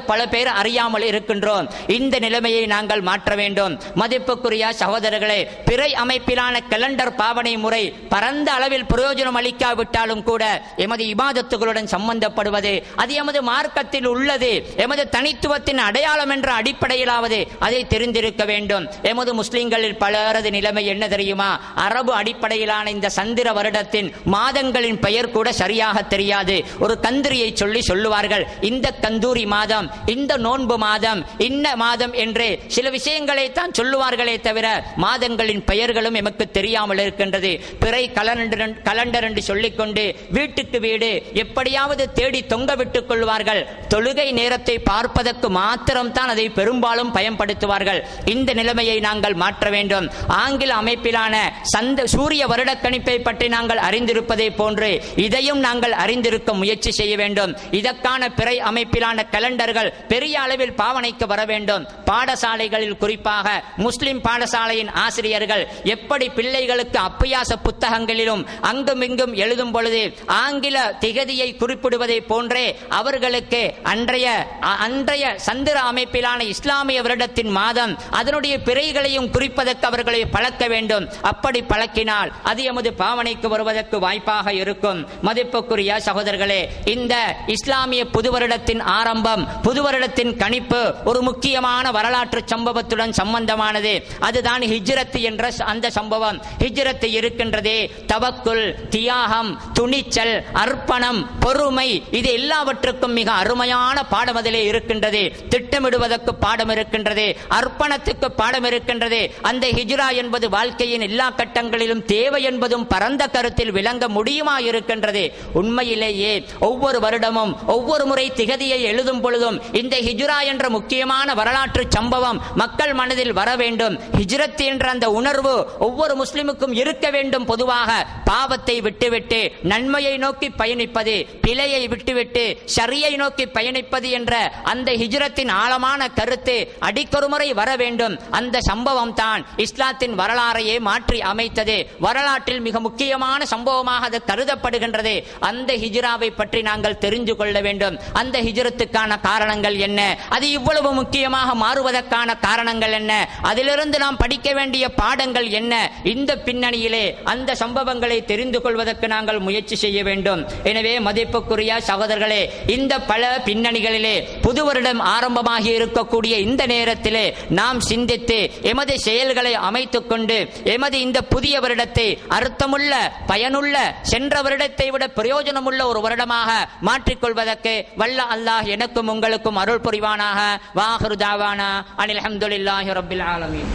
பல பேர் அறியாமல் இருக்கின்றோம் இந்த நிலைமையை நாங்கள் மாற்ற வேண்டும் மதிப்புக்குரிய சகோதரர்களே பிறை அமைப்பிலான கலண்டர் பாவனை முறை பரந்த அளவில் பிரயோஜனம் அளிக்காவிட்டாலும் கூட எமது இபாதத்துகளுடன் சம்பந்தப்படுவது அது எமது மார்க்கத்தில் உள்ளது எமது தனித்துவத்தின் அடையாளம் என்ற அடிப்படையிலாவது அதை தெரிந்திருக்க வேண்டும் எமது முஸ்லிம்களில் பலரது நிலைமை என்ன தெரியுமா அரபு அடிப்படையிலான இந்த சந்திர வருடத்தின் மாதங்களின் பெயர் கூட சரியாக தெரியாது ஒரு கந்திரியை சொல்லி சொல்லுவார்கள் இந்த கந்தூரி மாதம் இந்த நோன்பு மாதம் இன்ன மாதம் என்று சில விஷயங்களை தான் சொல்லுவார்களே தவிர மாதங்களின் பெயர்களும் எமக்கு தெரியாமல் இருக்கின்றது பிறை கலண்டர் கலண்டர் என்று சொல்லிக்கொண்டு வீட்டுக்கு வீடு எப்படியாவது தேடி தொங்க விட்டுக் கொள்வார்கள் தொழுகை நேரத்தை பார்ப்பதற்கு மாத்திரம் தான் அதை பெரும்பாலும் பயன்படுத்துவார்கள் இந்த நிலைமையை நாங்கள் மாற்ற வேண்டும் ஆங்கில அமைப்பிலான சந்த சூரிய வருட கணிப்பை பற்றி நாங்கள் அறிந்திருப்பதை போன்று இதையும் நாங்கள் அறிந்திருக்க முயற்சி செய்ய வேண்டும் இதற்கான பிறை அமைப்பிலான கலண்டர்கள் பெரிய அளவில் பாவனைக்கு வர வேண்டும் பாடசாலைகளில் குறிப்பாக முஸ்லிம் பாடசாலையின் ஆசிரியர்கள் எப்படி பிள்ளைகளுக்கு அப்பியாச புத்தகங்களிலும் அங்கும் இங்கும் எழுதும் பொழுது ஆங்கில திகதியை குறிப்பிடுவதை போன்றே அவர்களுக்கு அன்றைய அ- அன்றைய சந்திர அமைப்பிலான இஸ்லாமிய வருடத்தின் மாதம் அதனுடைய பிறைகளையும் குறிப்பதற்கு அவர்களை பழக்க வேண்டும் அப்படி பழக்கினால் அது எமது பாவனைக்கு வருவதற்கு வாய்ப்பாக இருக்கும் மதிப்புக்குரிய சகோதரர்களே இந்த இஸ்லாமிய புது வருடத்தின் ஆரம்பம் புது வருடத்தின் கணிப்பு ஒரு முக்கியமான வரலாற்று சம்பவத்துடன் சம்பந்தமானது அதுதான் ஹிஜ்ரத் என்ற ச- அந்த சம்பவம் ஹிஜ்ரத் இருக்கின்றதே தவக்குல் தியாகம் துணிச்சல் அர்ப்பணம் பொறுமை இது எல்லாவற்றுக்கும் மிக அருமையான பாடம் அதிலே இருக்கின்றது திட்டமிடுவதற்கு பாடம் இருக்கின்றது அர்ப்பணத்துக்கு பாடம் இருக்கின்றது அந்த ஹிஜ்ரா என்பது வாழ்க்கையின் எல்லா கட்டங்களிலும் தேவை என்பதும் பரந்த கருத்தில் விளங்க முடியுமா இருக்கின்றது உண்மையிலேயே ஒவ்வொரு வருடமும் ஒவ்வொரு முறை திகதியை எழுதும் பொழுதும் இந்த ஹிஜ்ரா என்ற முக்கியமான வரலாற்று சம்பவம் மக்கள் மனதில் வர வேண்டும் ஹிஜ்ரத் என்ற அந்த உணர்வு ஒவ்வொரு முஸ்லிமுக்கும் இருக்க வேண்டும் பொதுவாக பாவத்தை விட்டுவிட்டு நன்மையை நோக்கி பயணிப்பது பிழையை விட்டுவிட்டு ஷரியை நோக்கி பயணிப்பது என்ற அந்த ஹிஜ்ரத்தின் ஆழமான கருத்து அடிக்கொருமுறை வர வேண்டும் அந்த சம்பவம் தான் இஸ்லாத்தின் வரலாறையே மாற்றி அமைத்தது வரலாற்றில் மிக முக்கியமான சம்பவமாக அது கருதப்படுகின்றது அந்த ஹிஜ்ராவை பற்றி நாங்கள் தெரிந்து கொள்ள வேண்டும் அந்த ஹிஜ்ரத்துக்கான காரணங்கள் என்ன அது இவ்வளவு முக்கியமாக மாறுவதற்கான காரணங்கள் என்ன அதிலிருந்து நாம் படிக்க வேண்டிய பாடங்கள் என்ன இந்த பின்னணியிலே அந்த சம்பவங்களை தெரிந்து கொள்வதற்கு நாங்கள் முயற்சி செய்ய வேண்டும் எனவே மதிப்புக்குரிய சகோதரர்களே இந்த பல பின்னணிகளிலே புது வருடம் ஆரம்பமாகி இருக்கக்கூடிய இந்த நேரத்திலே நாம் சிந்தித்து எமது செயல்களை அமைத்துக் கொண்டு எமது இந்த புதிய வருடத்தை அர்த்தமுள்ள பயனுள்ள சென்ற வருடத்தை விட பிரயோஜனமுள்ள ஒரு வருடமாக மாற்றிக்கொள்வதற்கு வல்ல அல்லாஹ் எனக்கும் உங்களுக்கும் அருள் புரிவானாக வாஹரு தாவானா அனில் அஹமதுல்லாஹி ரபில் ஆலமீன்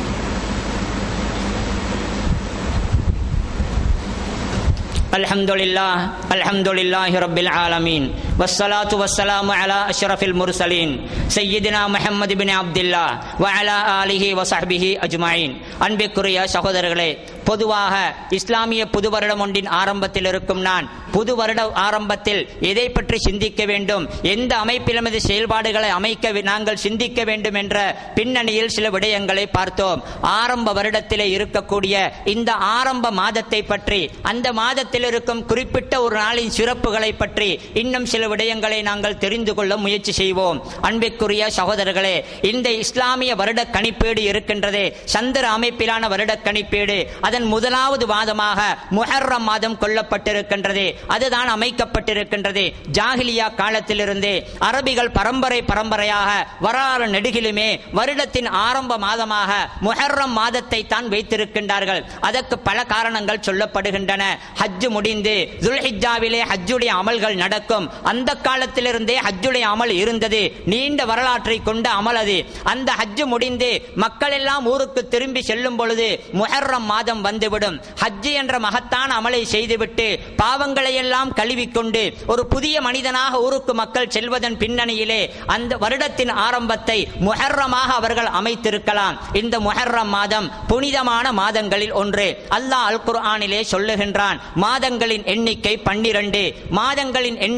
الحمد لله الحمد لله رب العالمين والصلاة والسلام على أشرف المرسلين سيدنا محمد بن عبد الله وعلى آله وصحبه أجمعين அன்பிற்குரிய சகோதரர்களே பொதுவாக இஸ்லாமிய புது வருடம் ஒன்றின் ஆரம்பத்தில் இருக்கும் நான் புது வருட ஆரம்பத்தில் எதை பற்றி சிந்திக்க வேண்டும் எந்த அமைப்பில் நமது செயல்பாடுகளை அமைக்க வி- நாங்கள் சிந்திக்க வேண்டும் என்ற பின்னணியில் சில விடயங்களை பார்த்தோம் ஆரம்ப வருடத்திலே இருக்கக்கூடிய இந்த ஆரம்ப மாதத்தை பற்றி அந்த மாதத்தில் இருக்கும் குறிப்பிட்ட ஒரு நாளின் சிறப்புகளை பற்றி இன்னும் சில விடயங்களை நாங்கள் தெரிந்து கொள்ள முயற்சி செய்வோம் அன்பிற்குரிய சகோதரர்களே இந்த இஸ்லாமிய வருட கணிப்பீடு இருக்கின்றதே சந்திர அமைப்பிலான வருட கணிப்பீடு அதன் முதலாவது மாதமாக முஹர்ரம் மாதம் கொல்லப்பட்டிருக்கின்றது அதுதான் அமைக்கப்பட்டிருக்கின்றது ஜாகிலியா காலத்திலிருந்தே அரபிகள் பரம்பரை பரம்பரையாக வரலாறு நெடுகிலுமே வருடத்தின் ஆரம்ப மாதமாக முஹர்ரம் மாதத்தை தான் வைத்திருக்கின்றார்கள் அதற்கு பல காரணங்கள் சொல்லப்படுகின்றன ஹஜ் முடிந்து துல்ஹிஜாவிலே ஹஜ்ஜுடைய அமல்கள் நடக்கும் அந்த காலத்திலிருந்தே ஹஜ்ஜுடைய அமல் இருந்தது நீண்ட வரலாற்றை கொண்ட அமல் அது அந்த ஹஜ் முடிந்து மக்கள் எல்லாம் ஊருக்கு திரும்பி செல்லும் பொழுது முஹர்ரம் மாதம் வந்துவிடும் ஹஜ் என்ற மகத்தான அமலை செய்துவிட்டு பாவங்களை எல்லாம் கழுவிக்கொண்டு ஒரு புதிய மனிதனாக ஊருக்கு மக்கள் செல்வதன் பின்னணியிலே அந்த வருடத்தின் ஆரம்பத்தை முஹர்ரமாக அவர்கள் அமைத்திருக்கலாம் இந்த முஹர்ரம் மாதம் புனிதமான மாதங்களில் ஒன்று அல்லாஹ் அல் குர்ஆனிலே சொல்லுகின்றான் மாதங்களின் எண்ணிக்கை பன்னிரண்டு மாதங்களின் எண்ணிக்கை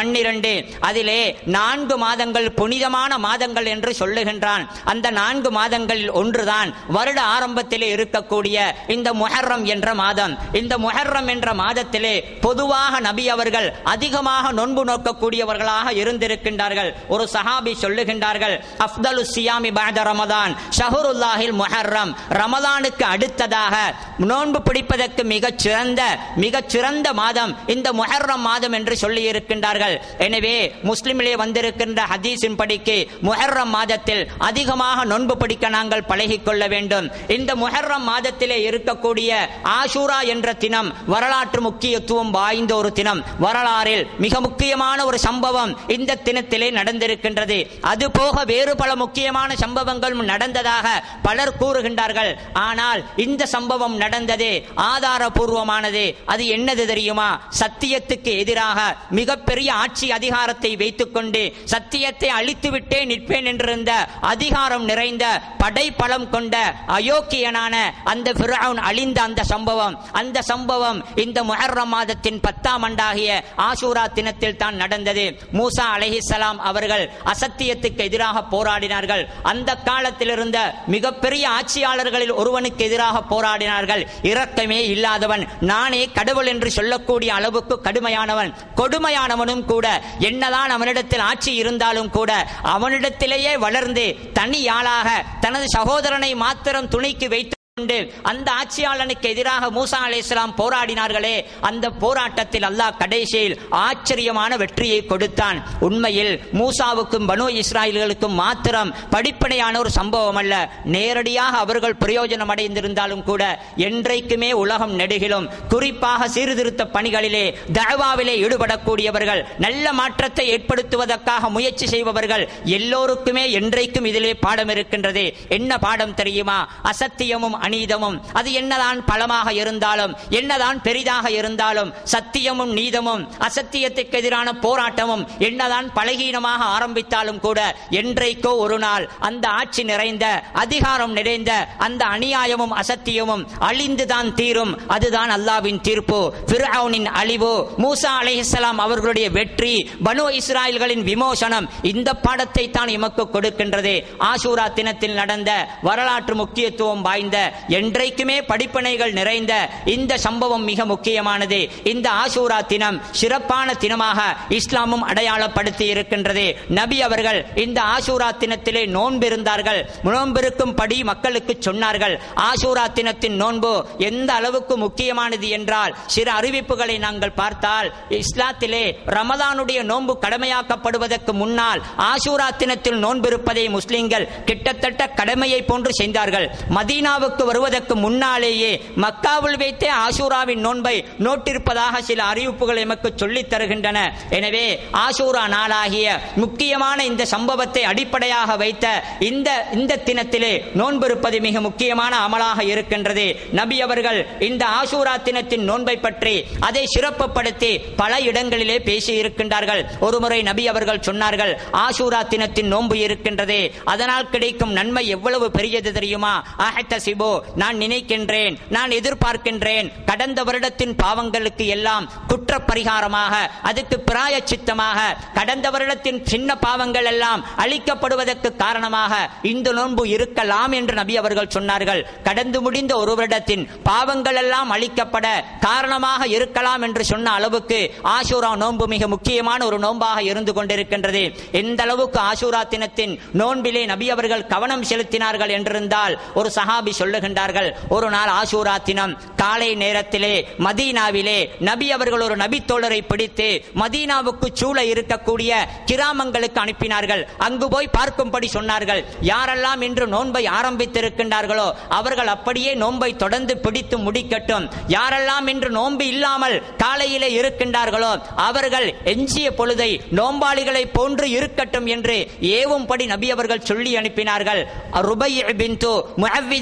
பன்னிரண்டு அதிலே நான்கு மாதங்கள் புனிதமான மாதங்கள் என்று சொல்லுகின்றான் அந்த நான்கு மாதங்களில் ஒன்றுதான் வருட ஆரம்பத்திலே இருக்கக்கூடிய இந்த முஹர்ரம் என்ற மாதம் இந்த முஹர்ரம் என்ற மாதத்திலே பொதுவாக நபி அவர்கள் அதிகமாக நோன்பு நோக்கக்கூடியவர்களாக இருந்திருக்கின்றார்கள் ஒரு சஹாபி சொல்லுகின்றார்கள் அஃப்தலு சியாமி பாத ரமதான் ஷஹருல்லாஹில் முஹர்ரம் ரமதானுக்கு அடுத்ததாக நோன்பு பிடிப்பதற்கு மிகச் சிறந்த மிகச் சிறந்த மாதம் இந்த முஹர்ரம் மாதம் என்று சொல்லி இருக்கின்றார்கள் எனவே முஸ்லிமிலே வந்திருக்கின்ற ஹதீஸின் படிக்கு முஹர்ரம் மாதத்தில் அதிகமாக நோன்பு பிடிக்க நாங்கள் பழகிக் கொள்ள வேண்டும் இந்த முஹர்ரம் மாதத்திலே இருக்கக்கூடிய ஆஷூரா என்ற தினம் வரலாற்று முக்கியத்துவம் வாய்ந்த ஒரு தினம் வரலாறில் மிக முக்கியமான ஒரு சம்பவம் இந்த தினத்திலே நடந்திருக்கின்றது அது போக வேறு பல முக்கியமான சம்பவங்களும் நடந்ததாக பலர் கூறுகின்றார்கள் ஆனால் இந்த சம்பவம் நடந்தது ஆதாரபூர்வமானது அது என்னது தெரியுமா சத்தியத்துக்கு எதிராக மிகப்பெரிய ஆட்சி அதிகாரத்தை வைத்துக் கொண்டு சத்தியத்தை அழித்துவிட்டே நிற்பேன் என்றிருந்த அதிகாரம் நிறைந்த படைப்பலம் கொண்ட அயோக்கியனான அந்த ஃபிரௌன் அழிந்த அந்த சம்பவம் அந்த சம்பவம் இந்த முஹர்ரம் மாதத்தின் பத்தாம் ஆண்டாகிய ஆஷூரா தினத்தில் தான் நடந்தது மூசா அலைஹிஸ்ஸலாம் அவர்கள் அசத்தியத்துக்கு எதிராக போராடினார்கள் அந்த காலத்தில் இருந்த மிகப்பெரிய ஆட்சியாளர்களில் ஒருவனுக்கு எதிராக போராடினார்கள் இரக்கமே இல்லாதவன் நானே கடவுள் என்று சொல்லக்கூடிய அளவுக்கு கடுமையானவன் கொடுமையானவனும் கூட என்னதான் அவனிடத்தில் ஆட்சி இருந்தாலும் கூட அவனிடத்திலேயே வளர்ந்து தனியாளாக தனது சகோதரனை மாத்திரம் துணைக்கு வைத்து கொண்டு அந்த ஆட்சியாளனுக்கு எதிராக மூசா அலைஹிஸ்ஸலாம் போராடினார்களே அந்த போராட்டத்தில் அல்லாஹ் கடைசியில் ஆச்சரியமான வெற்றியை கொடுத்தான் உண்மையில் மூசாவுக்கும் பனு இஸ்ராயல்களுக்கும் மாத்திரம் படிப்பனையான ஒரு சம்பவம் அல்ல நேரடியாக அவர்கள் பிரயோஜனம் அடைந்திருந்தாலும் கூட என்றைக்குமே உலகம் நெடுகிலும் குறிப்பாக சீர்திருத்த பணிகளிலே தழவாவிலே ஈடுபடக்கூடியவர்கள் நல்ல மாற்றத்தை ஏற்படுத்துவதற்காக முயற்சி செய்பவர்கள் எல்லோருக்குமே என்றைக்கும் இதிலே பாடம் இருக்கின்றது என்ன பாடம் தெரியுமா அசத்தியமும் அநீதமும் அது என்னதான் பலமாக இருந்தாலும் என்னதான் பெரிதாக இருந்தாலும் சத்தியமும் நீதமும் அசத்தியத்துக்கு எதிரான போராட்டமும் என்னதான் பலகீனமாக ஆரம்பித்தாலும் கூட என்றைக்கோ ஒரு நாள் அந்த ஆட்சி நிறைந்த அதிகாரம் நிறைந்த அந்த அநியாயமும் அசத்தியமும் அழிந்துதான் தீரும் அதுதான் அல்லாவின் தீர்ப்பு ஃபிர்அவுனின் அழிவு மூசா அலைஹிஸ்ஸலாம் அவர்களுடைய வெற்றி பனு இஸ்ராயல்களின் விமோசனம் இந்த பாடத்தை தான் எமக்கு கொடுக்கின்றது ஆஷூரா தினத்தில் நடந்த வரலாற்று முக்கியத்துவம் வாய்ந்த என்றைக்குமே படிப்பனைகள் நிறைந்த இந்த சம்பவம் மிக முக்கியமானது இந்த ஆஷூரா தினம் சிறப்பான தினமாக இஸ்லாமும் அடையாளப்படுத்தி இருக்கின்றது நபி அவர்கள் இந்த ஆஷூரா தினத்திலே நோன்பு இருந்தார்கள் நோன்பிருக்கும் படி மக்களுக்கு சொன்னார்கள் ஆஷூரா தினத்தின் நோன்பு எந்த அளவுக்கு முக்கியமானது என்றால் சில அறிவிப்புகளை நாங்கள் பார்த்தால் இஸ்லாத்திலே ரமதானுடைய நோன்பு கடமையாக்கப்படுவதற்கு முன்னால் ஆஷூரா தினத்தில் நோன்பிருப்பதை முஸ்லிம்கள் கிட்டத்தட்ட கடமையை போன்று செய்தார்கள் மதீனாவுக்கு வருவதற்கு முன்னாலேயே மக்காவில் வைத்தே ஆஷூராவின் நோன்பை நோட்டிருப்பதாக சில அறிவிப்புகள் எமக்கு சொல்லித் தருகின்றன எனவே ஆஷூரா நாளாகிய முக்கியமான இந்த சம்பவத்தை அடிப்படையாக வைத்த இந்த இந்த தினத்திலே நோன்பிருப்பது மிக முக்கியமான அமலாக இருக்கின்றது நபி அவர்கள் இந்த ஆஷூரா தினத்தின் நோன்பை பற்றி அதை சிறப்புப்படுத்தி பல இடங்களிலே பேசி இருக்கின்றார்கள் ஒருமுறை நபி அவர்கள் சொன்னார்கள் ஆஷூரா தினத்தின் நோன்பு இருக்கின்றது அதனால் கிடைக்கும் நன்மை எவ்வளவு பெரியது தெரியுமா அஹத்தசிபோ நான் நினைக்கின்றேன் நான் எதிர்பார்க்கின்றேன் கடந்த வருடத்தின் பாவங்களுக்கு எல்லாம் குற்ற பரிகாரமாக அதுக்கு பிராய சித்தமாக கடந்த வருடத்தின் சின்ன பாவங்கள் எல்லாம் அழிக்கப்படுவதற்கு காரணமாக இந்த நோன்பு இருக்கலாம் என்று நபி அவர்கள் சொன்னார்கள் கடந்து முடிந்த ஒரு வருடத்தின் பாவங்கள் எல்லாம் அழிக்கப்பட காரணமாக இருக்கலாம் என்று சொன்ன அளவுக்கு ஆஷூரா நோன்பு மிக முக்கியமான ஒரு நோன்பாக இருந்து கொண்டிருக்கின்றது எந்த அளவுக்கு ஆஷூரா தினத்தின் நோன்பிலே நபி அவர்கள் கவனம் செலுத்தினார்கள் என்றிருந்தால் ஒரு சஹாபி சொல்லுகின்றார்கள் ஒரு நாள் ஆஷூரா தினம் காலை நேரத்திலே மதீனாவிலே நபி அவர்கள் ஒரு நபி தோழரை பிடித்து மதீனாவுக்கு சூழ இருக்கக்கூடிய கிராமங்களுக்கு அனுப்பினார்கள் அங்கு போய் பார்க்கும்படி சொன்னார்கள் யாரெல்லாம் இன்று நோன்பை ஆரம்பித்திருக்கின்றார்களோ அவர்கள் அப்படியே நோன்பை தொடர்ந்து பிடித்து முடிக்கட்டும் யாரெல்லாம் இன்று நோன்பு இல்லாமல் காலையிலே இருக்கின்றார்களோ அவர்கள் எஞ்சிய பொழுதை நோம்பாளிகளை போன்று இருக்கட்டும் என்று ஏவும்படி நபி அவர்கள் சொல்லி அனுப்பினார்கள் ருபை பின்து முஹவ்வித் இப்னு அஃப்ரா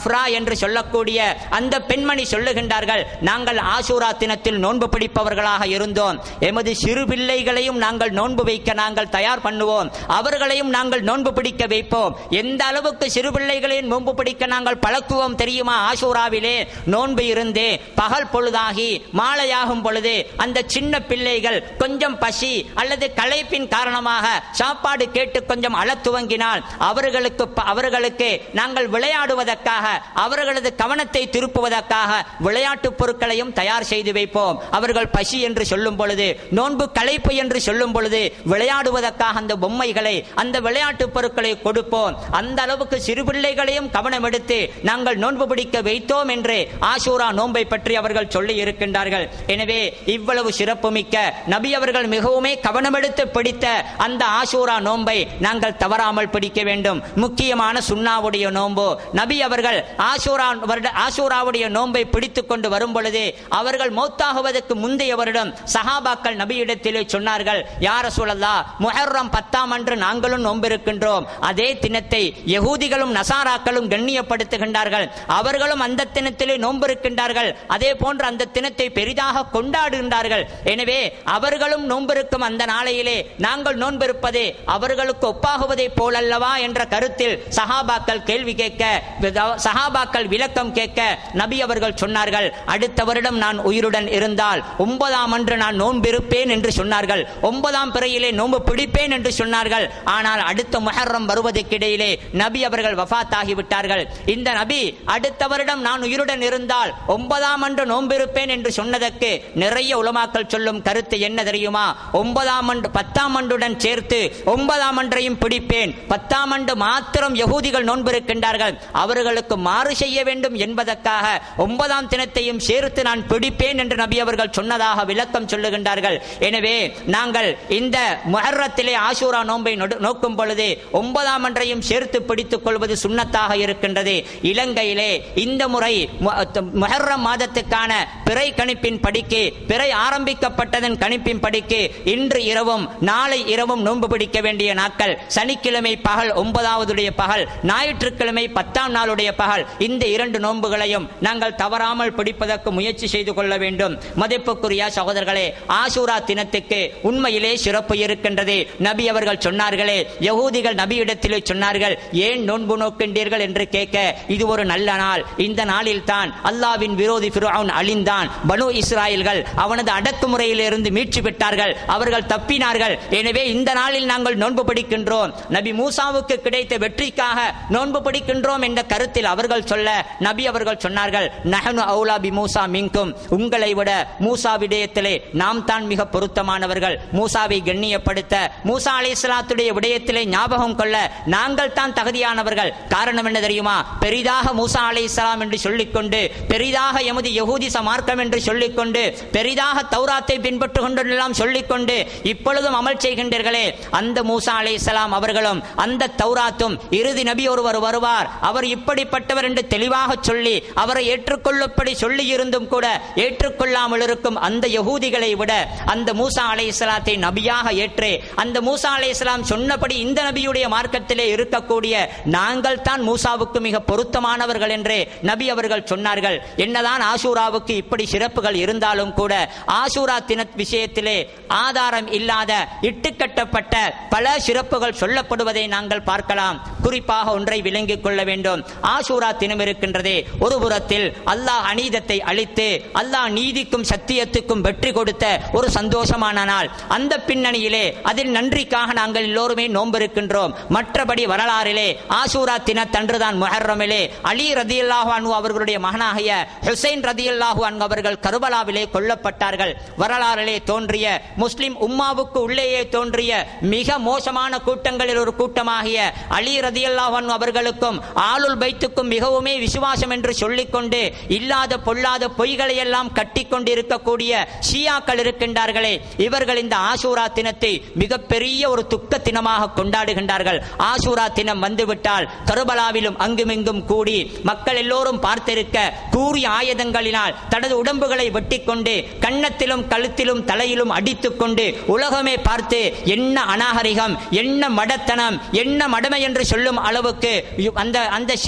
அஃப்ரா என்று சொல்லக்கூடிய அந்த பெண்மணி சொல்லுகின்றார்கள் நாங்கள் ஆசூரா தினத்தில் நோன்பு பிடிப்பவர்களாக இருந்தோம் எமது சிறு பிள்ளைகளையும் நாங்கள் நோன்பு வைக்க நாங்கள் தயார் பண்ணுவோம் அவர்களையும் நாங்கள் நோன்பு பிடிக்க வைப்போம் எந்த அளவுக்கு சிறு பிள்ளைகளையும் நோன்பு பிடிக்க நாங்கள் பழக்குவோம் தெரியுமா ஆசூராவிலே நோன்பு இருந்தே பகல் பொழுதாகி மாலையாகும் பொழுது அந்த சின்ன பிள்ளைகள் கொஞ்சம் பசி அல்லது களைப்பின் காரணமாக சாப்பாடு கேட்டு கொஞ்சம் அழத் துவங்கினால் அவர்களுக்கு ப- அவர்களுக்கு நாங்கள் விளையாடுவதற்காக அவர்களது கவனத்தை திருப்புவதற்காக விளையாட்டு பொருட்களையும் தயார் செய்து வைப்போம் அவர்கள் பசி என்று சொல்லும் பொழுது நோன்பு களைப்பு என்று சொல்லும் பொழுது விளையாடுவதற்காக அந்த பொம்மைகளை அந்த விளையாட்டு பொருட்களை கொடுப்போம் அந்த அளவுக்கு சிறு பிள்ளைகளையும் கவனம் எடுத்து நாங்கள் நோன்பு பிடிக்க வைத்தோம் என்று ஆசூரா நோன்பை பற்றி அவர்கள் சொல்லி இருக்கின்றார்கள் எனவே இவ்வளவு சிறப்புமிக்க நபி அவர்கள் மிகவுமே கவனமெடுத்து பிடித்த அந்த ஆசூரா நோன்பை நாங்கள் தவறாமல் பிடிக்க வேண்டும் முக்கியமான சுண்ணாவுடைய நோன்பு நபி அவர்கள் ஆசூரா வருட ஆசூராவுடைய நோன்பை பிடித்துக் கொண்டு வரும் பொழுது அவர்கள் மௌத்தாகுவதற்கு முந்தைய வருடம் சஹாபாக்கள் நபியிடத்திலே சொன்னார்கள் யார சூழல்லா முஹர்ரம் பத்தாம் அன்று நாங்களும் நோம்பிருக்கின்றோம் அதே தினத்தை யகூதிகளும் நசாராக்களும் கண்ணியப்படுத்துகின்றார்கள் அவர்களும் அந்த தினத்திலே நோம்பிருக்கின்றார்கள் அதே போன்று அந்த தினத்தை பெரிதாக கொண்டாடுகின்றார்கள் எனவே அவர்களும் நோம்பிருக்கும் அந்த நாளையிலே நாங்கள் நோன்பிருப்பது அவர்களுக்கு ஒப்பாகுவதை போலல்லவா என்ற கருத்தில் சஹாபாக்கள் கேள்வி கேட்க சஹாபாக்கள் விளக்கம் கேட்க நபி அவர்கள் சொன்னார்கள் அடுத்த வருடம் நான் உயிருடன் இருந்தால் ஒன்பதாம் அன்று நான் நோன்பிருப்பேன் என்று சொன்னார்கள் ஒன்பதாம் பிறையிலே நோன்பு பிடிப்பேன் என்று சொன்னார்கள் ஆனால் அடுத்த முஹர்ரம் வருவதற்கிடையிலே நபி அவர்கள் வஃபாத் ஆகிவிட்டார்கள் இந்த நபி அடுத்த வருடம் நான் உயிருடன் இருந்தால் ஒன்பதாம் அன்று நோன்பிருப்பேன் என்று சொன்னதற்கு நிறைய உலமாக்கள் சொல்லும் கருத்து என்ன தெரியுமா ஒன்பதாம் ஆண்டு பத்தாம் ஆண்டுடன் சேர்த்து ஒன்பதாம் அன்றையும் பிடிப்பேன் பத்தாம் ஆண்டு மாத்திரம் யகூதிகள் நோன்பிருக்கின்றார்கள் அவர்களுக்கு மாறு செய்ய வேண்டும் என்பதற்காக ஒன்பதாம் தினத்தையும் சேர்த்து நான் பிடிப்பேன் என்று நபி அவர்கள் சொன்னதாக விளக்கம் சொல்லுகின்றார்கள் எனவே நாங்கள் இந்த முஹர்ரத்திலே ஆசூரா நோன்பை நொடு- நோக்கும் பொழுது ஒன்பதாம் அன்றையும் சேர்த்து பிடித்துக் கொள்வது சுண்ணத்தாக இருக்கின்றது இலங்கையிலே இந்த முறை மு- முஹர்ரம் மாதத்துக்கான பிறை கணிப்பின் படிக்கு பிறை ஆரம்பிக்கப்பட்டதன் கணிப்பின் படிக்கு இன்று இரவும் நாளை இரவும் நோன்பு பிடிக்க வேண்டிய நாட்கள் சனிக்கிழமை பகல் ஒன்பதாவதுடைய பகல் ஞாயிற்றுக்கிழமை பத்தாம் நாளுடைய பகல் இந்த இரண்டு நோன்புகளையும் நாங்கள் தவறாமல் பிடிப்பதற்கு முயற்சி செய்து கொள்ள வேண்டும் மதிப்புக்குரிய சகோதரர்களே ஆசூரா தினத்துக்கு உண்மையிலே சிறப்பு இருக்கின்றது நபி அவர்கள் சொன்னார்களே யகூதிகள் நபியிடத்திலே சொன்னார்கள் ஏன் நோன்பு நோக்கின்றீர்கள் என்று கேட்க இது ஒரு நல்ல நாள் இந்த நாளில் தான் அல்லாவின் விரோதி ஃபிரௌன் அழிந்தான் பனு இஸ்ராயல்கள் அவனது அடக்குமுறையிலிருந்து மீட்சி பெற்றார்கள் அவர்கள் தப்பினார்கள் எனவே இந்த நாளில் நாங்கள் நோன்பு பிடிக்கின்றோம் நபி மூசாவுக்கு கிடைத்த வெற்றிக்காக நோன்பு பிடிக்கின்றோம் என்ற கருத்தில் அவர்கள் சொல்ல நபி அவர்கள் சொன்னார்கள் நஹனு அவுலா பி மூசா மின்கும் உங்களை விட மூசா விடயத்திலே நாம் தான் மிக பொருத்தமானவர்கள் மூசாவை கண்ணியப்படுத்த மூசா அலைஹிஸ்ஸலாத்துடைய விடயத்திலே ஞாபகம் கொள்ள நாங்கள் தான் தகுதியானவர்கள் காரணம் என்ன தெரியுமா பெரிதாக மூசா அலைஹிஸ்ஸலாம் என்று சொல்லிக்கொண்டு பெரிதாக எமது யகூதி சமார்க்கம் என்று சொல்லிக்கொண்டு பெரிதாக தௌராத்தை பின்பற்று கொண்டெல்லாம் சொல்லிக்கொண்டு இப்பொழுதும் அமல் செய்கின்றீர்களே அந்த மூசா அலைஹிஸ்ஸலாம் அவர்களும் அந்த தௌராத்தும் இறுதி நபி ஒருவர் வருவார் அவர் இப்படிப்பட்டவர் என்று தெளிவாக சொல்லி அவரை ஏற்றுக்கொள்ளும்படி சொல்லி இருந்தும் கூட ஏற்றுக்கொள்ளாமல் இருக்கும் அந்த யகூதிகளை விட அந்த மூசா அலைஹிஸ்ஸலாத்தை நபியாக ஏற்று அந்த மூசா அலைஹிஸ்ஸலாம் சொன்னபடி இந்த நபியுடைய மார்க்கத்திலே இருக்கக்கூடிய நாங்கள் தான் மூசாவுக்கு மிக பொருத்தமானவர்கள் என்று நபி அவர்கள் சொன்னார்கள் என்னதான் ஆசூராவுக்கு இப்படி சிறப்புகள் இருந்தாலும் கூட ஆசூரா தின விஷயத்திலே ஆதாரம் இல்லாத இட்டுக்கட்டப்பட்ட பல சிறப்புகள் சொல்லப்படுவதை நாங்கள் பார்க்கலாம் குறிப்பாக ஒன்றை விளங்கிக் கொள்ள வேண்டும் ஆசூரா தினம் இருக்கின்றதே ஒரு புறத்தில் அல்லாஹ் அநீதத்தை அழித்து அல்லாஹ் நீதிக்கும் சத்தியத்துக்கும் வெற்றி கொடுத்த ஒரு சந்தோஷமான நாள் அந்த பின்னணியிலே அதில் நன்றிக்காக நாங்கள் எல்லோருமே நோம்பிருக்கின்றோம் மற்றபடி வரலாறிலே ஆசூரா தினத்தன்றுதான் முஹர்ரமிலே அலி ரதியல்லாஹு அன்ஹு அவர்களுடைய மகனாகிய ஹுசைன் ரதியல்லாஹு அன்ஹு அவர்கள் கருபலாவிலே கொல்லப்பட்டார்கள் வரலாறிலே தோன்றிய முஸ்லிம் உம்மாவுக்கு உள்ளேயே தோன்றிய மிக மோசமான கூட்டங்களில் ஒரு கூட்டமாகிய அலி ரதியல்லாஹு அன்ஹு அவர்களுக்கும் ஆளுல் பைத்துக்கும் மிகவுமே விசுவாசம் என்று சொல்லிக்கொண்டு இல்லாத பொல்லாத பொய்களை எல்லாம் கட்டிக்கொண்டு இருக்கக்கூடிய ஷியாக்கள் இருக்கின்றார்களே இவர்கள் இந்த ஆசூரா தினத்தை மிகப்பெரிய ஒரு துக்க தினமாக கொண்டாடுகின்றார்கள் ஆசூரா தினம் வந்துவிட்டால் கருபலாவிலும் அங்குமிங்கும் கூடி மக்கள் எல்லோரும் பார்த்திருக்க கூறிய ஆயுதங்களினால் தனது உடம்புகளை வெட்டிக்கொண்டு கன்னத்திலும் கழுத்திலும் தலையிலும் அடித்துக்கொண்டு உலகமே பார்த்து என்ன அநாகரிகம் என்ன மடத்தனம் என்ன மடமை என்று சொல்லும் அளவுக்கு யு- அந்த அந்த ஷியாக்கள்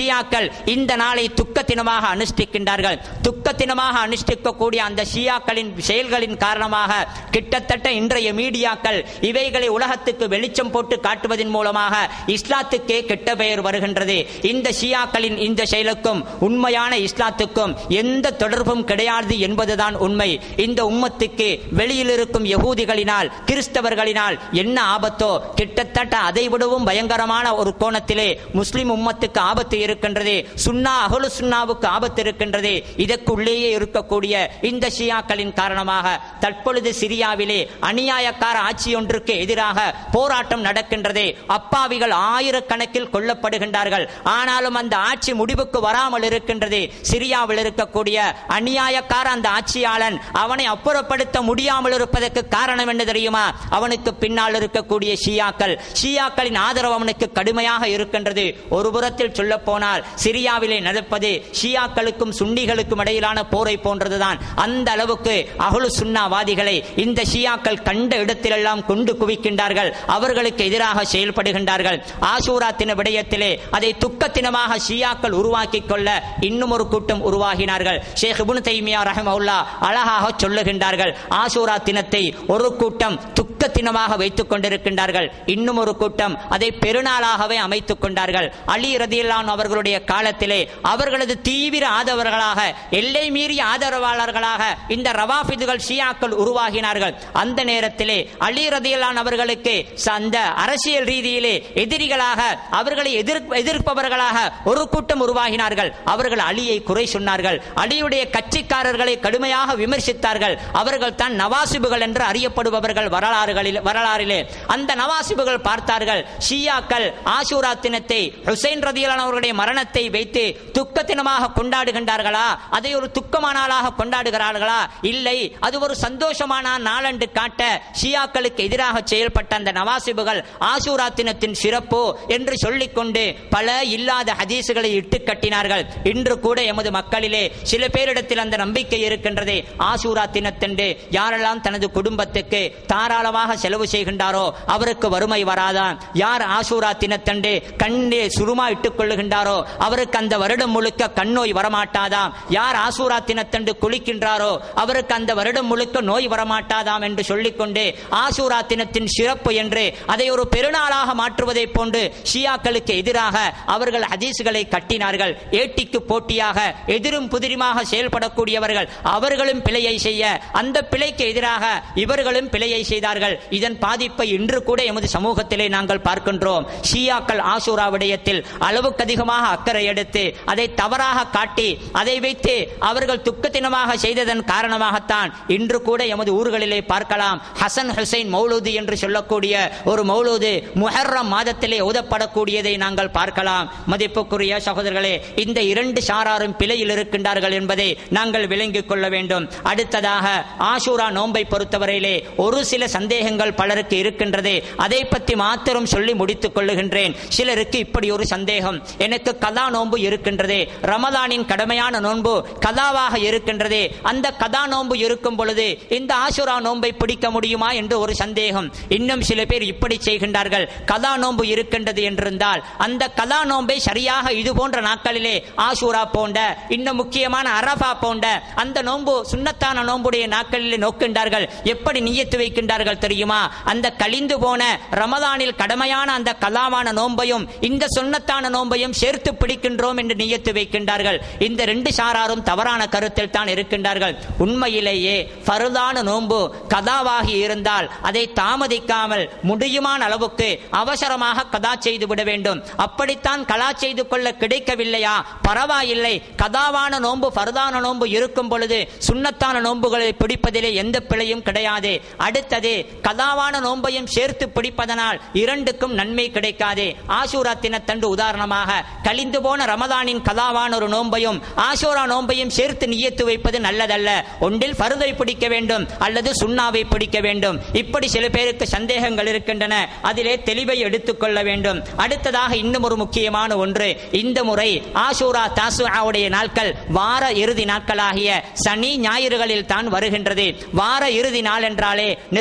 இந்த நாளை துக்க தினமாக அனுஷ்டிக்கின்றார்கள் துக்க தினமாக அனுஷ்டிக்கக்கூடிய அந்த ஷியாக்களின் செயல்களின் காரணமாக கிட்டத்தட்ட இன்றைய மீடியாக்கள் இவைகளை உலகத்துக்கு வெளிச்சம் போட்டு காட்டுவதன் மூலமாக இஸ்லாத்துக்கே கெட்ட பெயர் வருகின்றது இந்த ஷியாக்களின் இந்த செயலுக்கும் உண்மையான இஸ்லாத்துக்கும் எந்த தொடர்பும் கிடையாது என்பதுதான் உண்மை இந்த உம்மத்துக்கு வெளியில் இருக்கும் யகூதிகளினால் கிறிஸ்தவர்களினால் என்ன ஆபத்தோ கிட்டத்தட்ட அதை விடவும் பயங்கரமான ஒரு கோணத்திலே முஸ்லிம் உம்மத்துக்கு ஆபத்து இருக்கின்றது சுன்னா அகலு சுன்னாவுக்கு ஆபத்து இருக்கின்றது இதற்குள்ளேயே இருக்கக்கூடிய இந்த ஷியாக்களின் காரணமாக தற்பொழுது சிரியாவிலே அநியாயக்கார ஆட்சி ஒன்றுக்கு எதிராக போராட்டம் நடக்கின்றது அப்பாவிகள் ஆயிரக்கணக்கில் கொல்லப்படுகின்றார்கள் ஆனாலும் அந்த ஆட்சி முடிவுக்கு வராமல் இருக்கின்றது சிரியாவில் இருக்கக்கூடிய அநியாயக்கார அந்த ஆட்சியாளன் அவனை அப்புறப்படுத்த முடியாமல் இருப்பதற்கு காரணம் என்ன தெரியுமா அவனுக்கு பின்னால் இருக்கக்கூடிய ஷியாக்கள் ஷியாக்களின் ஆதரவு அவனுக்கு கடுமையாக இருக்கின்றது ஒரு புறத்தில் சொல்ல போனால் சிரியாவிலே நடப்பது ஷியாக்களுக்கும் சுன்னிகளுக்கும் இடையிலான போரை போன்றதுதான் அந்த அளவுக்கு அகுலு சுன்னாவாதிகளை இந்த ஷியாக்கள் கண்ட இடத்திலெல்லாம் கொண்டு குவிக்கின்றார்கள் அவர்களுக்கு எதிராக செயல்படுகின்றார்கள் ஆசூரா தின விடயத்திலே அதை துக்கத்தினமாக ஷியாக்கள் உருவாக்கிக் கொள்ள இன்னும் ஒரு கூட்டம் உருவாகினார்கள் ஷேக் இப்னு தைமியா ரஹமவுல்லா அழகாக சொல்லுகின்றார்கள் ஆசூரா தினத்தை ஒரு கூட்டம் துக்க தினமாக வைத்துக் கொண்டிருக்கின்றார்கள் இன்னும் ஒரு கூட்டம் அதை பெருநாளாகவே அமைத்துக் கொண்டார்கள் அலி ரதியல்லான் அவர்களுடைய காலத்திலே அவர்களது தீவிர ஆதரவர்களாக எல்லை மீறிய ஆதரவாளர்களாக இந்த ரவாபிதுகள் ஷியாக்கள் உருவாகினார்கள் அந்த நேரத்திலே அலி ரதியல்லான் அவர்களுக்கு ச- அந்த அரசியல் ரீதியிலே எதிரிகளாக அவர்களை எதிர் எதிர்ப்பவர்களாக ஒரு கூட்டம் உருவாகினார்கள் அவர்கள் அலியை குறை சொன்னார்கள் அலியுடைய கட்சிக்காரர்களை கடுமையாக விமர்சித்தார்கள் அவர்கள் தான் நவாசிபுகள் என்று அறியப்படுபவர்கள் வரலாறுகளில் வரலாறிலே அந்த நவாசிபுகள் பார்த்தார்கள் ஷியாக்கள் ஆசூரா தினத்தை ஹுசைன் ரதியலான் அவர்களுடைய மரணத்தை வைத்து துக்க தினமாக கொண்டாடுகின்றார்களா அதை ஒரு துக்கமான நாளாக கொண்டாடுகிறார்களா இல்லை அது ஒரு சந்தோஷமான நாள் என்று காட்ட ஷியாக்களுக்கு எதிராக செயல்பட்ட அந்த நவாசிபுகள் ஆசூரா தினத்தின் சிறப்பு என்று சொல்லிக்கொண்டு பல இல்லாத ஹதீசுகளை இட்டு கட்டினார்கள் இன்று கூட எமது மக்களிலே சில பேரிடத்தில் அந்த நம்பிக்கை இருக்கின்றது ஆசூரா தினத்தன்று யாரெல்லாம் தனது குடும்பத்துக்கு தாராளமாக செலவு செய்கின்றாரோ அவருக்கு வறுமை வராதான் யார் ஆசூரா தினத்தன்று கண்ணே சுருமா இட்டுக் கொள்ளுகின்றாரோ அவருக்கு அந்த வருடம் முழுக்க கண்ணோய் வரமாட்டாதாம் யார் ஆசூரா தினத்தன்று குளிக்கின்றாரோ அவருக்கு அந்த வருடம் முழுக்க நோய் வரமாட்டாதாம் என்று சொல்லிக்கொண்டு ஆசூரா தினத்தின் சிறப்பு என்று அதை ஒரு பெருநாளாக மாற்றுவதை போன்று ஷியாக்களுக்கு எதிராக அவர்கள் ஹதீஸ்களை கட்டினார்கள் ஏட்டிக்கு போட்டியாக எதிரும் புதிருமாக செயல்படக்கூடியவர்கள் அவர்களும் பிழையை செய்ய அந்த பிழைக்கு எதிராக இவர்களும் பிழையை செய்தார்கள் இதன் பாதிப்பை இன்று கூட எமது சமூகத்திலே நாங்கள் பார்க்கின்றோம் ஷியாக்கள் ஆசூரா விடயத்தில் அளவுக்கு அதிகமாக அக்கறை எடுத்து அதை தவறாக காட்டி அதை வைத்து அவர்கள் துக்கத்தினமாக செய்ததன் காரணமாகத்தான் இன்று கூட எமது ஊர்களிலே பார்க்கலாம் ஹசன் ஹுசைன் மௌலூது என்று சொல்லக்கூடிய ஒரு மௌலூது முஹர்ரம் மாதத்திலே ஓதப்படக்கூடியதை நாங்கள் பார்க்கலாம் மதிப்புக்குரிய சகோதரர்களே இந்த இரண்டு சாராரும் பிழையில் இருக்கின்றார்கள் என்பதை நாங்கள் விளங்கிக் கொள்ள வேண்டும் அடுத்ததாக ஆஷூரா நோன்பை பொறுத்தவரையிலே ஒரு சில சந்தேகங்கள் பலருக்கு இருக்கின்றது அதை பற்றி மாத்திரம் சொல்லி முடித்துக் கொள்ளுகின்றேன் சிலருக்கு இப்படி ஒரு சந்தேகம் எனக்கு கதா நோன்பு இருக்கின்றது ரமதானின் கடமையான நோன்பு கதாவாக இருக்கின்றது அந்த கதா நோன்பு இருக்கும் பொழுது இந்த ஆசுரா நோன்பை பிடிக்க முடியுமா என்று ஒரு சந்தேகம் இன்னும் சில பேர் இப்படி செய்கின்றார்கள் கதா நோன்பு இருக்கின்றது என்றிருந்தால் அந்த கதா நோன்பை சரியாக இது போன்ற நாட்களிலே ஆசூரா போன்ற இன்னும் முக்கியமான அரபா போன்ற அந்த நோன்பு சுன்னத்தான நோன்புடைய நாட்களிலே நோக்கின்றார்கள் எப்படி நியத்து வைக்கின்றார்கள் தெரியுமா அந்த கழிந்து போன ரமதானில் கடமையான அந்த கலாவான நோன்பையும் இந்த சுன்னத்தான நோன்பையும் சேர்த்து பிடிக்கின்றோம் என்று நியத்து வைக்கின்றார்கள் இந்த ரெண்டு சாராரும் தவறான கருத்தில் தான் இருக்கின்றார்கள் உண்மையிலேயே ஃபருதான நோன்பு கதாவாகி இருந்தால் அதை தாமதிக்காமல் முடியுமான அளவுக்கு அவசரமாக கதா செய்து விட வேண்டும் அப்படித்தான் கலா செய்து கொள்ள கிடைக்கவில்லையா பரவாயில்லை கதாவான நோன்பு ஃபருதான நோன்பு இருக்கும் பொழுது சுன்னத்தான நோன்புகளை பிடிப்பதிலே எந்த பிழையும் கிடையாது அடுத்தது கதாவான நோன்பையும் சேர்த்து பிடிப்பதனால் இரண்டுக்கும் நன்மை கிடைக்காது ஆசூரா தினத்தன்று உதாரணமாக கழிந்து போன ரமதானின் கதாவான ஒரு நோன்பையும் ஆசூரா நோன்பையும் சேர்த்து நியத்து வைப்பது நல்லதல்ல ஒன்றில் ஃபருதை பிடிக்க வேண்டும் அல்லது சுண்ணாவை பிடிக்க வேண்டும் இப்படி சில பேருக்கு சந்தேகங்கள் இருக்கின்றன அதிலே தெளிவை எடுத்துக்கொள்ள வேண்டும் அடுத்ததாக இன்னும் ஒரு முக்கியமான ஒன்று இந்த முறை ஆசூரா தாசுஆவுடைய நாட்கள் வார இறுதி நாட்களாகிய சனி ஞாயிறுகளில் தான் வருகின்றது வார இறுதி நாள் என்றாலே நிறைய விருந்து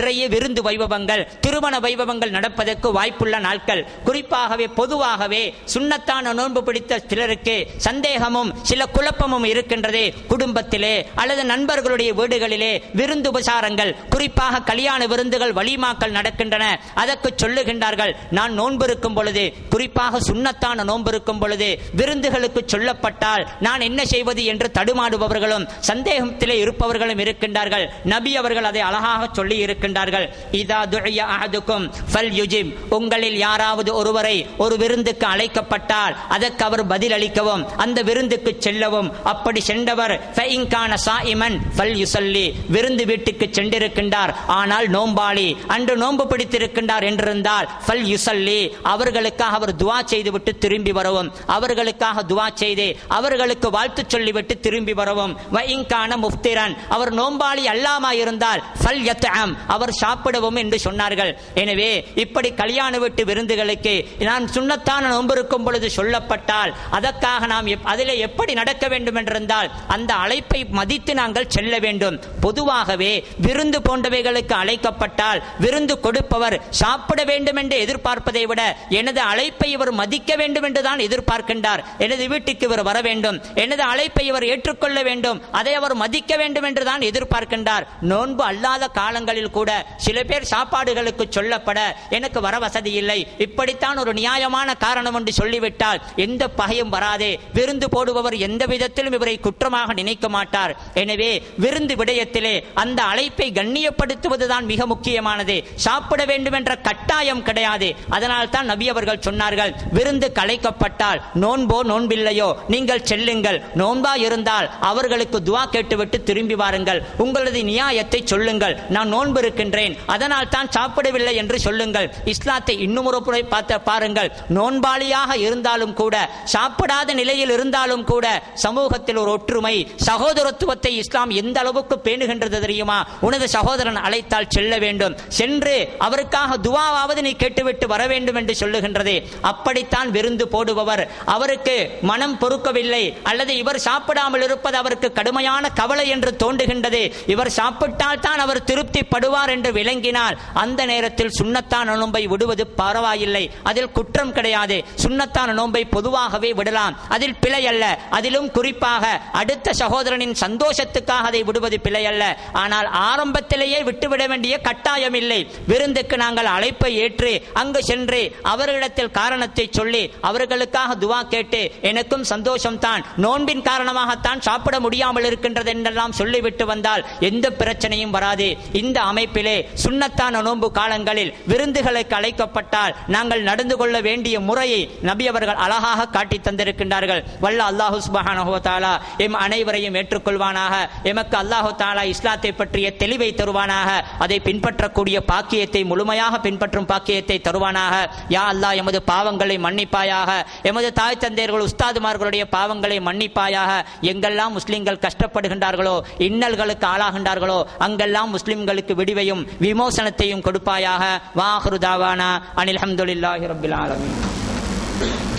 விருந்து வைபவங்கள் திருமண வைபவங்கள் நடப்பதற்கு வாய்ப்புள்ள நாட்கள் குறிப்பாகவே பொதுவாகவே சுண்ணத்தான நோன்பு பிடித்த சிலருக்கு சந்தேகமும் சில குழப்பமும் இருக்கின்றது குடும்பத்திலே அல்லது நண்பர்களுடைய வீடுகளிலே விருந்து உபசாரங்கள் குறிப்பாக கல்யாண விருந்துகள் வலிமாக்கள் நடக்கின்றன அதற்கு சொல்லுகின்றார்கள் நான் நோன்பு இருக்கும் பொழுது குறிப்பாக சுண்ணத்தான நோன்பு இருக்கும் பொழுது விருந்துகளுக்கு சொல்லப்பட்டால் நான் என்ன செய்வது என்று தடுமாடுபவர்களும் சந்தேகத்திலே இருப்பவர்களும் இருக்கின்றார்கள் நபி அவர்கள் அதை அழகாக சொல்லி இருக்கின்றார்கள் இதா துழிய அஹதுக்கும் ஃபல் யுஜிப் உங்களில் யாராவது ஒருவரை ஒரு விருந்துக்கு அழைக்கப்பட்டால் அதற்கு அவர் பதில் அளிக்கவும் அந்த விருந்துக்கு செல்லவும் அப்படி சென்றவர் ஃபைங்கான சாயிமன் ஃபல் யுசல்லி விருந்து வீட்டுக்கு சென்றிருக்கின்றார் ஆனால் நோம்பாளி அன்று நோன்பு பிடித்திருக்கின்றார் என்றிருந்தால் ஃபல் யுசல்லி அவர்களுக்காக அவர் துவா செய்துவிட்டு திரும்பி வரவும் அவர்களுக்காக துவா செய்து அவர்களுக்கு வாழ்த்து சொல்லிவிட்டு திரும்பி வரவும் வைங்கான முஃப்திரன் அவர் நோம்பாளி அல்லாமா இருந்தால் ஃபல் யத்அம் அவர் சாப்பிடவும் என்று சொன்னார்கள் எனவே இப்படி கல்யாண வீட்டு விருந்துகளுக்கு நான் சுண்ணத்தான நோன்பு இருக்கும் பொழுது சொல்லப்பட்டால் அதற்காக நாம் எப்- அதிலே எப்படி நடக்க வேண்டும் என்றிருந்தால் அந்த அழைப்பை மதித்து நாங்கள் செல்ல வேண்டும் பொதுவாகவே விருந்து போன்றவைகளுக்கு அழைக்கப்பட்டால் விருந்து கொடுப்பவர் சாப்பிட வேண்டும் என்று எதிர்பார்ப்பதை விட எனது அழைப்பை இவர் மதிக்க வேண்டும் என்று தான் எதிர்பார்க்கின்றார் எனது வீட்டுக்கு இவர் வர வேண்டும் எனது அழைப்பை இவர் ஏற்றுக்கொள்ள வேண்டும் அதை அவர் மதிக்க வேண்டும் என்று தான் எதிர்பார்க்கின்றார் நோன்பு அல்லாத காலங்களில் கூட சில பேர் சாப்பாடுகளுக்கு சொல்லப்பட எனக்கு வர வசதி இல்லை இப்படித்தான் ஒரு நியாயமான காரணம் என்று சொல்லிவிட்டால் எந்த பகையும் வராதே விருந்து போடுபவர் எந்த விதத்திலும் இவரை குற்றமாக நினைக்க மாட்டார் எனவே விருந்து விடயத்திலே அந்த அழைப்பை கண்ணியப்படுத்துவதுதான் மிக முக்கியமானது சாப்பிட வேண்டும் என்ற கட்டாயம் கிடையாது அதனால் தான் நபி அவர்கள் சொன்னார்கள் விருந்து கலைக்கப்பட்டால் நோன்போ நோன்பில்லையோ நீங்கள் செல்லுங்கள் நோன்பா இருந்தால் அவர்களுக்கு துவா கேட்டுவிட்டு திரும்பி வாருங்கள் உங்களது நியாயத்தை சொல்லுங்கள் நான் நோன்பு இருக்கின்றேன் அதனால் தான் சாப்பிடவில்லை என்று சொல்லுங்கள் இஸ்லாத்தை இன்னும் ஒரு முறை பார்த்த பாருங்கள் நோன்பாளியாக இருந்தாலும் கூட சாப்பிடாத நிலையில் இருந்தாலும் கூட சமூகத்தில் ஒரு ஒற்றுமை சகோதரத்துவத்தை இஸ்லாம் எந்த அளவுக்கு பேணுகின்றது தெரியுமா உனது சகோதரன் அழைத்தால் செல்ல வேண்டும் சென்று அவருக்காக துவாவாவது நீ கேட்டுவிட்டு வர வேண்டும் என்று சொல்லுகின்றது அப்படித்தான் விருந்து போடுபவர் அவருக்கு மனம் பொறுக்கவில்லை அல்லது இவர் சாப்பிடாமல் இருப்பது அவருக்கு கடுமையான கவலை என்று தோன்றுகின்றது இவர் சாப்பிட்டால் தான் அவர் திருப்திப்படுவார் என்று விளங்கினால் அந்த நேரத்தில் சுண்ணத்தான நோன்பை விடுவது பரவாயில்லை அதில் குற்றம் கிடையாது சுண்ணத்தான நோன்பை பொதுவாகவே விடலாம் அதில் பிழை அல்ல அதிலும் குறிப்பாக அடுத்த சகோதரனின் சந்தோஷத்துக்காக அதை விடுவது பிழை அல்ல ஆனால் ஆரம்பத்திலேயே விட்டுவிட வேண்டிய கட்டாயம் இல்லை விருந்துக்கு நாங்கள் அழைப்பை ஏற்று அங்கு சென்று அவர்களிடத்தில் காரணத்தை சொல்லி அவர்களுக்காக துவா கேட்டு எனக்கும் சந்தோஷம் தான் நோன்பின் காரணமாகத்தான் சாப்பிட முடியாமல் இருக்கின்றது என்றெல்லாம் சொல்லிவிட்டு வந்தால் எந்த பிரச்சனையும் வராது இந்த அமைப்பிலே சுண்ணத்தான நோன்பு காலங்களில் விருந்துகளுக்கு அழைக்கப்பட்டால் நாங்கள் நடந்து கொள்ள வேண்டிய முறையை நபி அவர்கள் அழகாக காட்டி தந்திருக்கின்றார்கள் வல்ல அல்லாஹு சுபஹானஹு வ தஆலா எம் அனைவரையும் ஏற்றுக்கொள்வானாக எமக்கு அல்லாஹு தாலா இஸ்லாத்தை பற்றிய தெளிவை தருவானாக அதை பின்பற்றக்கூடிய பாக்கியத்தை முழுமையாக பின்பற்றும் பாக்கியத்தை தருவானாக யா அல்லாஹ் எமது பாவங்களை மன்னிப்பாயாக எமது தாய் தந்தையர்கள் உஸ்தாதுமார்களுடைய பாவங்களை மன்னிப்பாயாக எங்கெல்லாம் முஸ்லிம்கள் கஷ்டப்படுகின்றார்களோ இன்னல்களுக்கு ஆளாகின்றார்களோ அங்கெல்லாம் முஸ்லிம்களுக்கு விடிவையும் விமோசனத்தையும் கொடுப்பாயாக வாஹ்ரு தாவானா அனில் அஹமதுல்லாஹி ரபில் ஆலமீன்